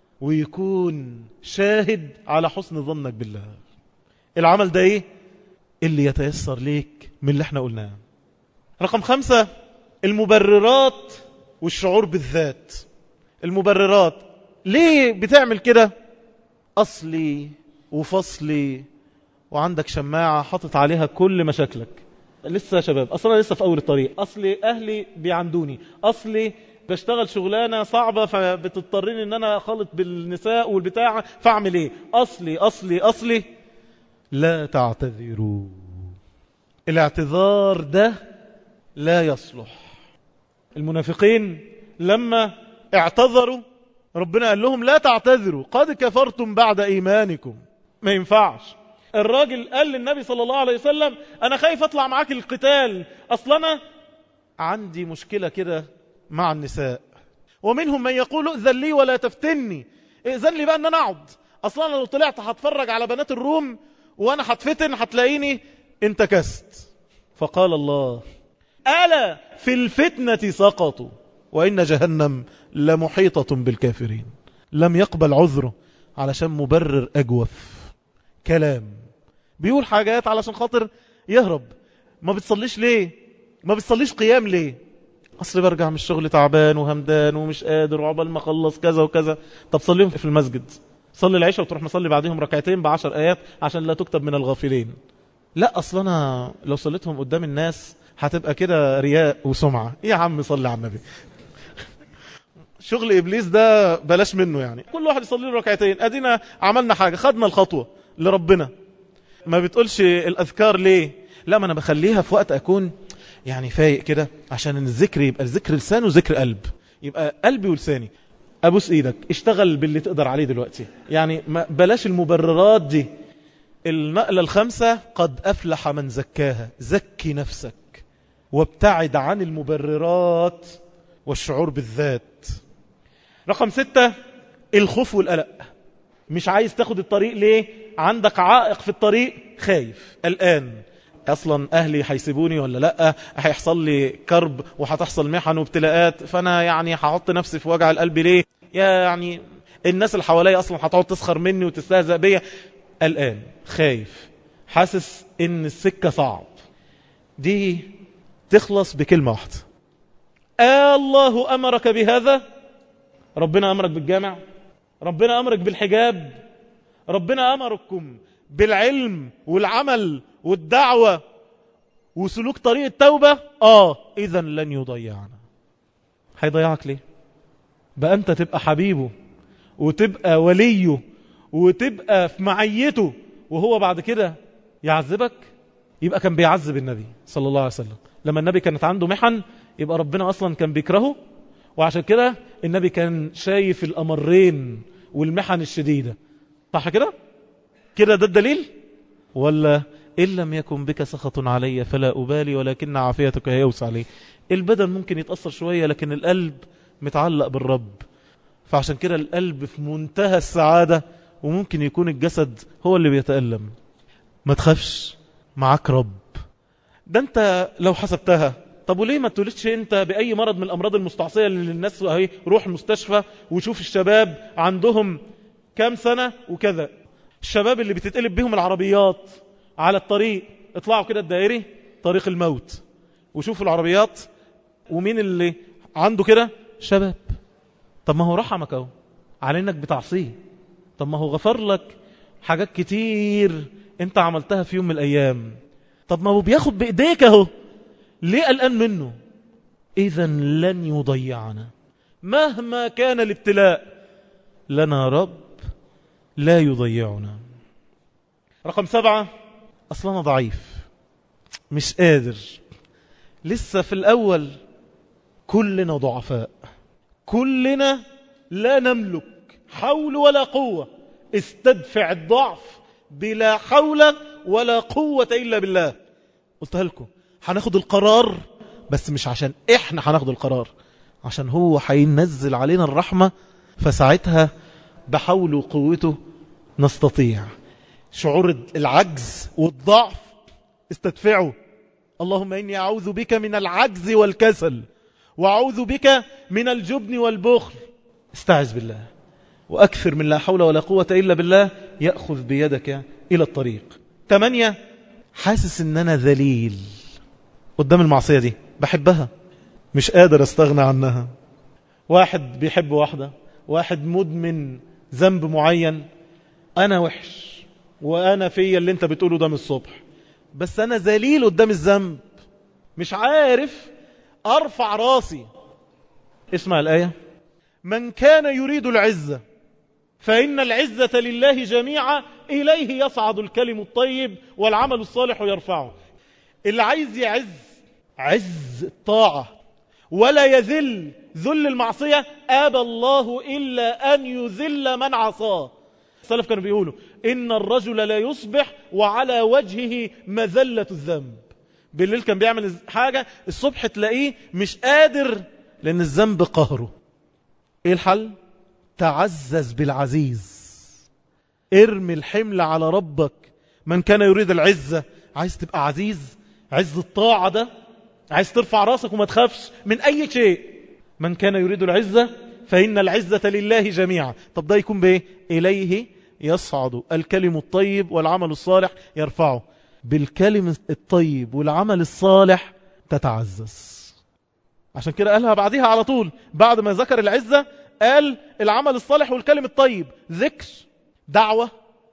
ويكون شاهد على حسن ظنك بالله العمل ده ايه اللي يتيسر ليك من اللي احنا قلناه رقم خمسة المبررات والشعور بالذات المبررات ليه بتعمل كده أصلي وفصلي وعندك شماعة حاطط عليها كل مشاكلك لسه يا شباب اصلا لسه في اول الطريق اصلي اهلي بيعندوني اصلي بشتغل شغلانه صعبه فبتضطرني ان انا اخلط بالنساء والبتاع فاعمل ايه اصلي اصلي اصلي لا تعتذروا الاعتذار ده لا يصلح المنافقين لما اعتذروا ربنا قال لهم لا تعتذروا قد كفرتم بعد إيمانكم ما ينفعش الراجل قال للنبي صلى الله عليه وسلم أنا خايف أطلع معاك القتال أصلا أنا عندي مشكلة كده مع النساء ومنهم من يقول ائذن لي ولا تفتني ائذن لي بقى أن أنا أقعد أصلا أنا لو طلعت هتفرج على بنات الروم وأنا هتفتن هتلاقيني انتكست فقال الله ألا في الفتنة سقطوا وإن جهنم لمحيطة بالكافرين لم يقبل عذره علشان مبرر أجوف كلام بيقول حاجات علشان خاطر يهرب ما بتصليش ليه ما بتصليش قيام ليه أصل برجع من الشغل تعبان وهمدان ومش قادر وعقبال ما اخلص كذا وكذا طب صليهم في المسجد صلي العشاء وتروح مصلي بعدهم ركعتين بعشر آيات عشان لا تكتب من الغافلين لا أصلا أنا لو صليتهم قدام الناس هتبقى كده رياء وسمعة إيه يا عم صلي على النبي شغل إبليس ده بلاش منه يعني كل واحد يصلي له ركعتين أدينا عملنا حاجة خدنا الخطوة لربنا ما بتقولش الأذكار ليه لا ما أنا بخليها في وقت أكون يعني فايق كده عشان الذكر يبقى الذكر لسان وذكر قلب يبقى قلبي ولساني أبوس إيدك اشتغل باللي تقدر عليه دلوقتي يعني ما بلاش المبررات دي النقلة الخمسة قد أفلح من زكاها زكي نفسك وابتعد عن المبررات والشعور بالذات رقم ستة الخوف والقلق مش عايز تاخد الطريق ليه عندك عائق في الطريق خايف الآن اصلا اهلي هيسيبوني ولا لا هيحصل لي كرب وهتحصل محن وابتلاءات فانا يعني هحط نفسي في وجع القلب ليه يعني الناس اللي حواليا اصلا هتقعد تسخر مني وتستهزأ بيا الان خايف حاسس ان السكة صعب دي تخلص بكلمة واحدة آه الله أمرك بهذا ربنا أمرك بالجامع ربنا أمرك بالحجاب ربنا أمركم بالعلم والعمل والدعوة وسلوك طريق التوبة آه إذا لن يضيعنا هيضيعك ليه بقى أنت تبقى حبيبه وتبقى وليه وتبقى في معيته وهو بعد كده يعذبك يبقى كان بيعذب النبي صلى الله عليه وسلم لما النبي كانت عنده محن يبقى ربنا أصلا كان بيكرهه وعشان كده النبي كان شايف الأمرين والمحن الشديدة صح كده كده ده الدليل ولا إن لم يكن بك سخط علي فلا أبالي ولكن عافيتك يوسع لي البدن ممكن يتأثر شوية لكن القلب متعلق بالرب فعشان كده القلب في منتهى السعادة وممكن يكون الجسد هو اللي بيتألم ما تخافش معاك رب ده انت لو حسبتها طب وليه ما تولدش انت بأي مرض من الأمراض المستعصية اللي الناس اهي روح المستشفى وشوف الشباب عندهم كام سنة وكذا الشباب اللي بتتقلب بهم العربيات على الطريق اطلعوا كده الدائري طريق الموت وشوفوا العربيات ومين اللي عنده كده شباب طب ما هو رحمك اهو على انك بتعصيه طب ما هو غفر لك حاجات كتير انت عملتها في يوم من الايام طب ما هو بياخد بايديك اهو ليه قلقان منه اذا لن يضيعنا مهما كان الابتلاء لنا رب لا يضيعنا رقم سبعة أصلا ضعيف مش قادر لسه في الأول كلنا ضعفاء كلنا لا نملك حول ولا قوة استدفع الضعف بلا حول ولا قوة إلا بالله قلتها لكم هناخد القرار بس مش عشان احنا هناخد القرار عشان هو هينزل علينا الرحمة فساعتها بحول وقوته نستطيع شعور العجز والضعف استدفعه اللهم إني أعوذ بك من العجز والكسل وأعوذ بك من الجبن والبخل استعذ بالله وأكثر من لا حول ولا قوة إلا بالله يأخذ بيدك إلى الطريق ثمانية حاسس ان انا ذليل قدام المعصية دي بحبها مش قادر استغنى عنها واحد بيحب واحدة واحد مدمن ذنب معين انا وحش وانا فيا اللي انت بتقوله ده من الصبح بس انا ذليل قدام الذنب مش عارف ارفع راسي اسمع الآية من كان يريد العزة فإن العزة لله جميعا إليه يصعد الكلم الطيب والعمل الصالح يرفعه اللي عايز يعز عز الطاعة ولا يذل ذل المعصية أبى الله إلا أن يذل من عصاه السلف كانوا بيقولوا إن الرجل لا يصبح وعلى وجهه مذلة الذنب بالليل كان بيعمل حاجة الصبح تلاقيه مش قادر لأن الذنب قهره إيه الحل؟ تعزز بالعزيز ارمي الحمل على ربك من كان يريد العزة عايز تبقى عزيز عز الطاعة ده عايز ترفع راسك وما تخافش من أي شيء من كان يريد العزة فإن العزة لله جميعا طب ده يكون بإيه إليه يصعد الكلم الطيب والعمل الصالح يرفعه بالكلم الطيب والعمل الصالح تتعزز عشان كده قالها بعدها على طول بعد ما ذكر العزة قال العمل الصالح والكلم الطيب ذكر دعوة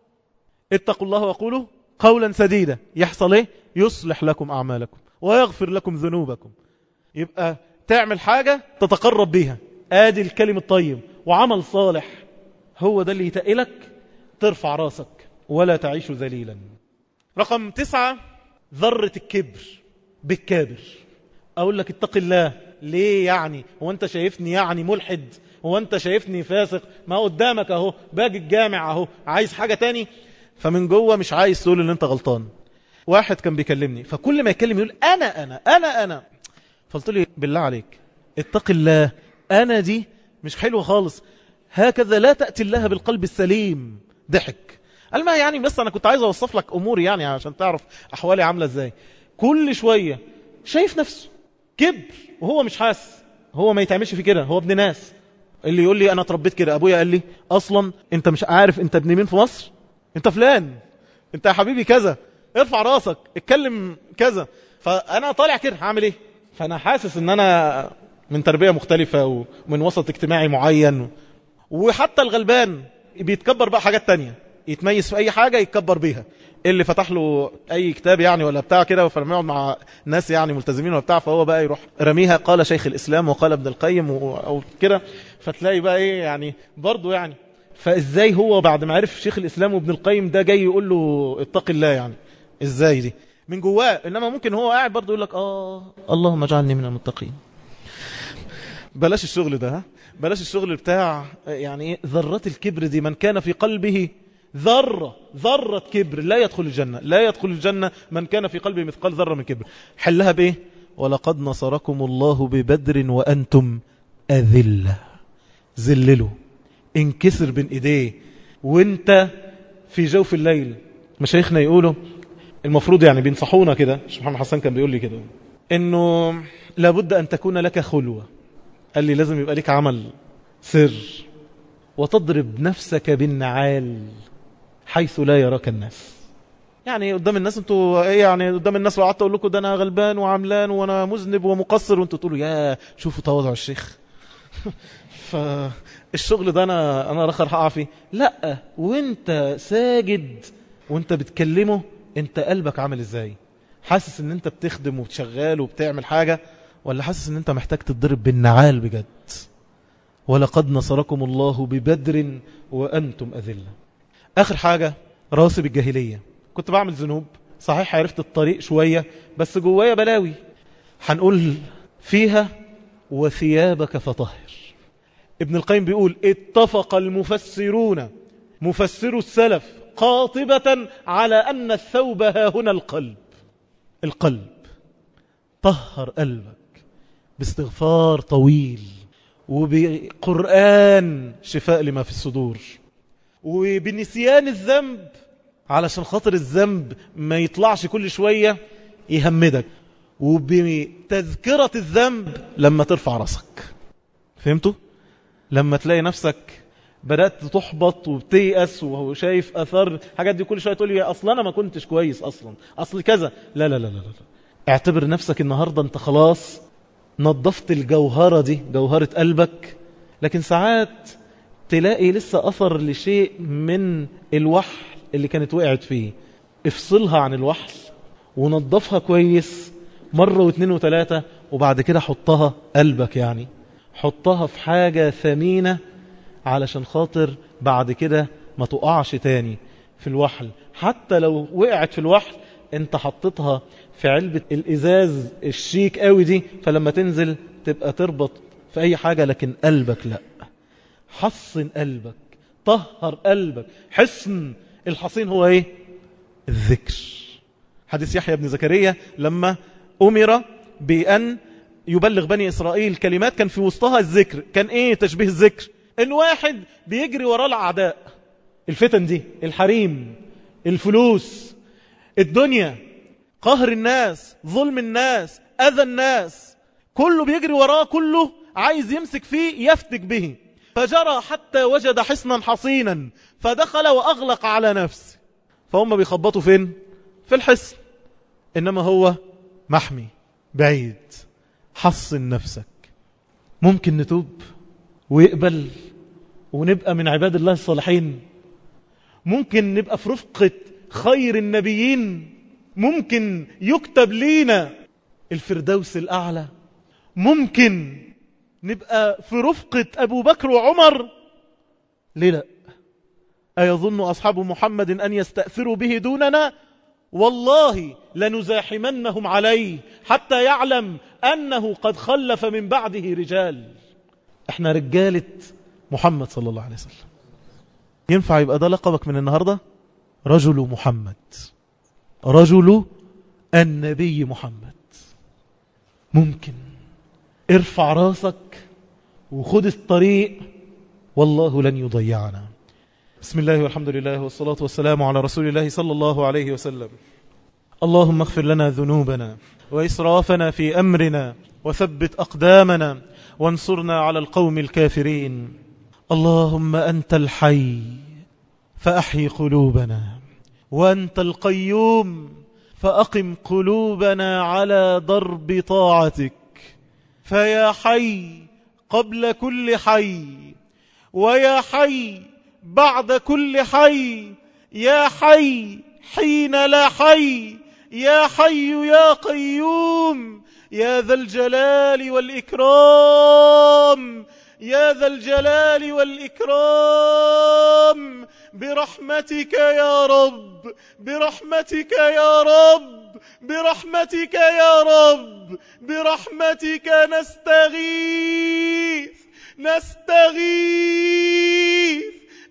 اتقوا الله وقولوا قولا سديدا يحصل ايه يصلح لكم أعمالكم ويغفر لكم ذنوبكم يبقى تعمل حاجة تتقرب بيها آدي الكلم الطيب وعمل صالح هو ده اللي يتقلك ترفع راسك ولا تعيش ذليلا رقم تسعة ذرة الكبر بالكابر أقول لك اتق الله ليه يعني هو أنت شايفني يعني ملحد هو أنت شايفني فاسق ما قدامك أهو باجي الجامع أهو عايز حاجة تاني فمن جوه مش عايز تقول ان انت غلطان واحد كان بيكلمني فكل ما يكلم يقول انا انا انا انا فقلت له بالله عليك اتق الله انا دي مش حلوه خالص هكذا لا تأتي الله بالقلب السليم ضحك قال ما يعني بس انا كنت عايز اوصف لك اموري يعني عشان تعرف احوالي عامله ازاي كل شويه شايف نفسه كبر وهو مش حاسس هو ما يتعملش في كده هو ابن ناس اللي يقول لي انا اتربيت كده ابويا قال لي اصلا انت مش عارف انت ابن مين في مصر انت فلان انت يا حبيبي كذا ارفع راسك اتكلم كذا فانا طالع كده هعمل ايه فانا حاسس ان انا من تربيه مختلفه ومن وسط اجتماعي معين وحتى الغلبان بيتكبر بقى حاجات تانية يتميز في اي حاجه يتكبر بيها اللي فتح له اي كتاب يعني ولا بتاع كده فلما يقعد مع ناس يعني ملتزمين ولا بتاع فهو بقى يروح رميها قال شيخ الاسلام وقال ابن القيم او كده فتلاقي بقى ايه يعني برضه يعني فازاي هو بعد ما عرف شيخ الاسلام وابن القيم ده جاي يقول له اتق الله يعني ازاي دي من جواه انما ممكن هو قاعد برضه يقول لك اه اللهم اجعلني من المتقين بلاش الشغل ده ها بلاش الشغل بتاع يعني ايه ذرات الكبر دي من كان في قلبه ذرة ذرة كبر لا يدخل الجنة لا يدخل الجنة من كان في قلبه مثقال ذرة من كبر حلها بايه ولقد نصركم الله ببدر وأنتم أذلة ذللوا انكسر بين ايديه وانت في جوف الليل مشايخنا يقولوا المفروض يعني بينصحونا كده الشيخ محمد حسن كان بيقول لي كده انه لابد ان تكون لك خلوة قال لي لازم يبقى لك عمل سر وتضرب نفسك بالنعال حيث لا يراك الناس يعني قدام الناس انتوا ايه يعني قدام الناس لو قعدت اقول لكم ده انا غلبان وعملان وانا مذنب ومقصر وانتوا تقولوا يا شوفوا تواضع الشيخ فالشغل ده انا انا رخر هقع فيه لا وانت ساجد وانت بتكلمه انت قلبك عامل ازاي حاسس ان انت بتخدم وبتشغال وبتعمل حاجة ولا حاسس ان انت محتاج تتضرب بالنعال بجد ولقد نصركم الله ببدر وانتم اذله اخر حاجة راسب الجاهلية كنت بعمل ذنوب صحيح عرفت الطريق شوية بس جوايا بلاوي هنقول فيها وثيابك فطهر ابن القيم بيقول اتفق المفسرون مفسر السلف قاطبة على أن الثوب ها هنا القلب القلب طهر قلبك باستغفار طويل وبقرآن شفاء لما في الصدور وبنسيان الذنب علشان خاطر الذنب ما يطلعش كل شوية يهمدك وبتذكرة الذنب لما ترفع راسك فهمتوا؟ لما تلاقي نفسك بدأت تحبط وبتيأس وشايف أثر حاجات دي كل شوية تقول لي أصلا أنا ما كنتش كويس أصلا أصل كذا لا لا لا لا, لا. اعتبر نفسك النهاردة أنت خلاص نظفت الجوهرة دي جوهرة قلبك لكن ساعات تلاقي لسه أثر لشيء من الوحل اللي كانت وقعت فيه افصلها عن الوحل ونظفها كويس مرة واثنين وثلاثة وبعد كده حطها قلبك يعني حطها في حاجة ثمينة علشان خاطر بعد كده ما تقعش تاني في الوحل حتى لو وقعت في الوحل انت حطيتها في علبة الازاز الشيك قوي دي فلما تنزل تبقى تربط في اي حاجة لكن قلبك لا حصن قلبك طهر قلبك حصن الحصين هو ايه الذكر حديث يحيى بن زكريا لما أمر بأن يبلغ بني إسرائيل كلمات كان في وسطها الذكر كان إيه تشبيه الذكر إن واحد بيجري وراء الأعداء الفتن دي الحريم الفلوس الدنيا قهر الناس ظلم الناس أذى الناس كله بيجري وراه كله عايز يمسك فيه يفتك به فجرى حتى وجد حصنا حصينا فدخل وأغلق على نفسه فهم بيخبطوا فين في الحصن إنما هو محمي بعيد حصن نفسك ممكن نتوب ويقبل ونبقى من عباد الله الصالحين ممكن نبقى في رفقة خير النبيين ممكن يكتب لينا الفردوس الأعلى ممكن نبقى في رفقة أبو بكر وعمر ليه لا أيظن أصحاب محمد أن يستأثروا به دوننا والله لنزاحمنهم عليه حتى يعلم أنه قد خلف من بعده رجال احنا رجالة محمد صلى الله عليه وسلم ينفع يبقى ده لقبك من النهاردة رجل محمد رجل النبي محمد ممكن ارفع راسك وخد الطريق والله لن يضيعنا بسم الله والحمد لله والصلاة والسلام على رسول الله صلى الله عليه وسلم اللهم اغفر لنا ذنوبنا وإسرافنا في أمرنا وثبت أقدامنا وانصرنا على القوم الكافرين اللهم أنت الحي فأحي قلوبنا وأنت القيوم فأقم قلوبنا على ضرب طاعتك فيا حي قبل كل حي ويا حي بعد كل حي يا حي حين لا حي يا حي يا قيوم يا ذا الجلال والإكرام يا ذا الجلال والإكرام برحمتك يا رب برحمتك يا رب برحمتك يا رب برحمتك نستغيث نستغيث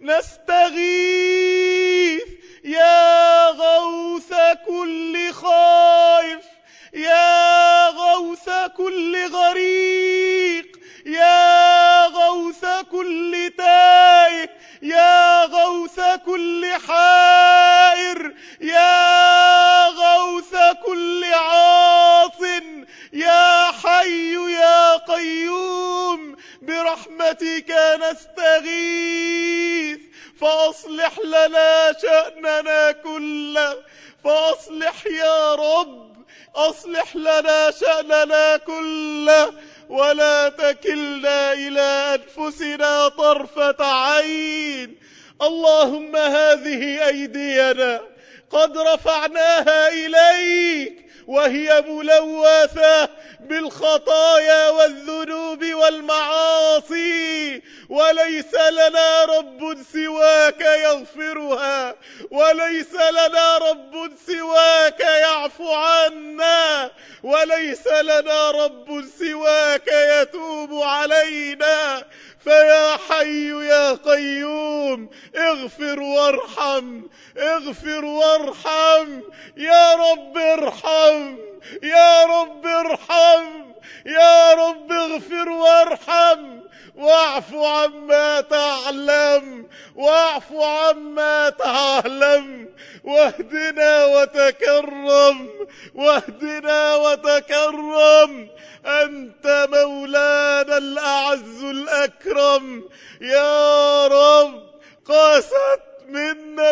نستغيث يا غوث كل خائف يا غوث كل غريق يا غوث كل تائه يا غوث كل حائر يا غوث كل عاص يا حي يا قيوم برحمتك نستغيث فأصلح لنا شأننا كله فأصلح يا رب أصلح لنا شأننا كله ولا تكلنا إلى أنفسنا طرفة عين اللهم هذه أيدينا قد رفعناها إليك وهي ملوثة بالخطايا والذنوب والمعاصي وليس لنا رب سواك يغفرها وليس لنا رب سواك يعفو عنا وليس لنا رب سواك يتوب علينا فيا حي يا قيوم اغفر وارحم اغفر وارحم يا رب ارحم يا رب ارحم يا رب اغفر وارحم واعف عما تعلم واعف عما تعلم واهدنا وتكرم واهدنا وتكرم أنت مولانا الأعز الأكرم يا رب قاست منا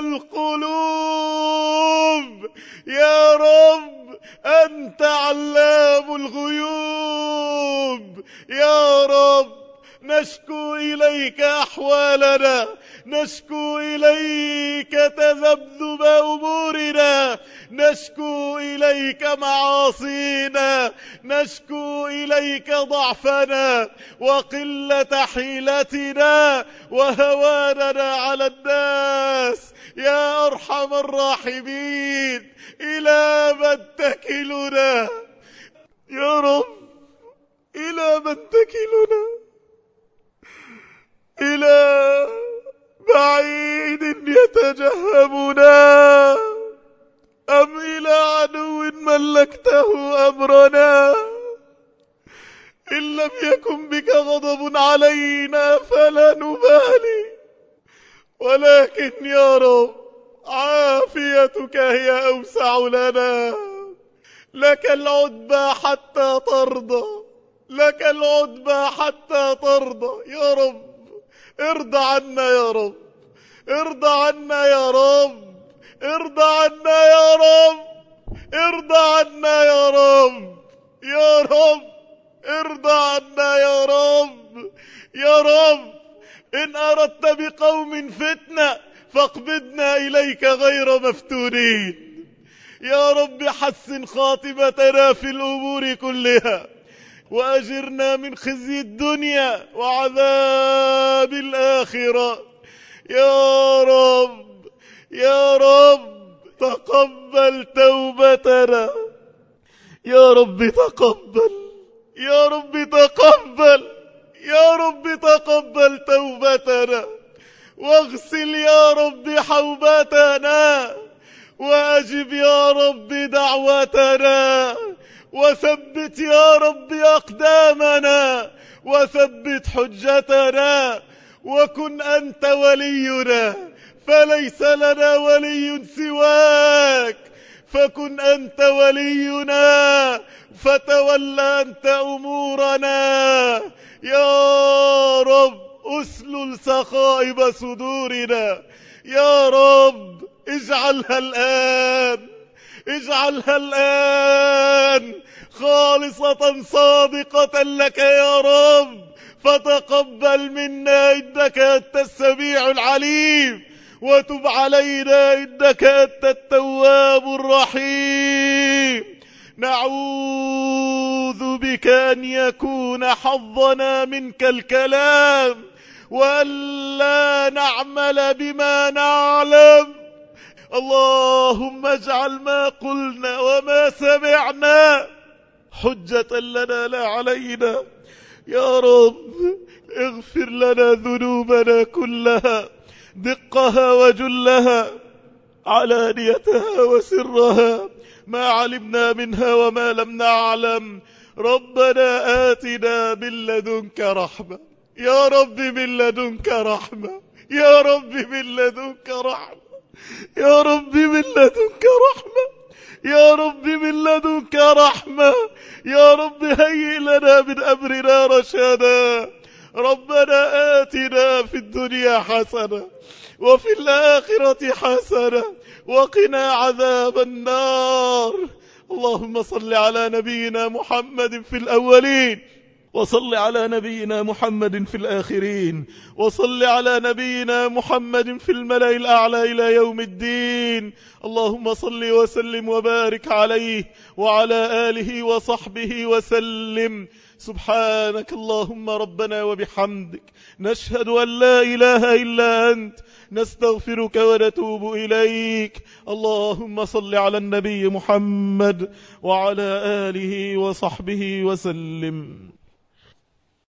القلوب يا رب أنت علام الغيوب يا رب نشكو إليك أحوالنا نشكو إليك تذبذب أمورنا نشكو إليك معاصينا نشكو إليك ضعفنا وقلة حيلتنا وهواننا على الناس يا أرحم الراحمين إلى من تكلنا يا رب إلى من تكلنا إلى بعيد يتجهمنا أم إلى عدو ملكته أمرنا إن لم يكن بك غضب علينا فلا نبالي ولكن يا رب عافيتك هي أوسع لنا لك العتبى حتى ترضى لك العتبى حتى ترضى يا رب ارضى عنا يا رب ارضى عنا يا رب ارضى عنا يا رب ارضى عنا يا رب يا رب ارضى عنا يا رب يا رب إن أردت بقوم فتنة فاقبضنا إليك غير مفتونين يا رب حسن خاتمتنا في الأمور كلها وأجرنا من خزي الدنيا وعذاب الآخرة يا رب يا رب تقبل توبتنا يا رب تقبل يا رب تقبل يا رب تقبل توبتنا واغسل يا رب حوبتنا وأجب يا رب دعوتنا وثبت يا رب أقدامنا وثبت حجتنا وكن أنت ولينا فليس لنا ولي سواك فكن أنت ولينا فتولى أنت أمورنا يا رب أسلل سخائب صدورنا يا رب اجعلها الآن اجعلها الآن خالصة صادقة لك يا رب فتقبل منا إنك أنت السميع العليم وتب علينا إنك أنت التواب الرحيم نعوذ بك أن يكون حظنا منك الكلام وأن لا نعمل بما نعلم اللهم اجعل ما قلنا وما سمعنا حجة لنا لا علينا يا رب اغفر لنا ذنوبنا كلها دقها وجلها علانيتها وسرها ما علمنا منها وما لم نعلم ربنا آتنا من لدنك رحمة يا رب من لدنك رحمة يا رب من لدنك رحمة يا رب من لدنك رحمة يا رب من لدنك رحمة يا رب هيئ لنا من أمرنا رشدا ربنا آتنا في الدنيا حسنة وفي الآخرة حسنة وقنا عذاب النار اللهم صل على نبينا محمد في الأولين وصل على نبينا محمد في الآخرين وصل على نبينا محمد في الملأ الأعلى إلى يوم الدين اللهم صل وسلم وبارك عليه وعلى آله وصحبه وسلم سبحانك اللهم ربنا وبحمدك نشهد أن لا إله إلا أنت نستغفرك ونتوب إليك اللهم صل على النبي محمد وعلى آله وصحبه وسلم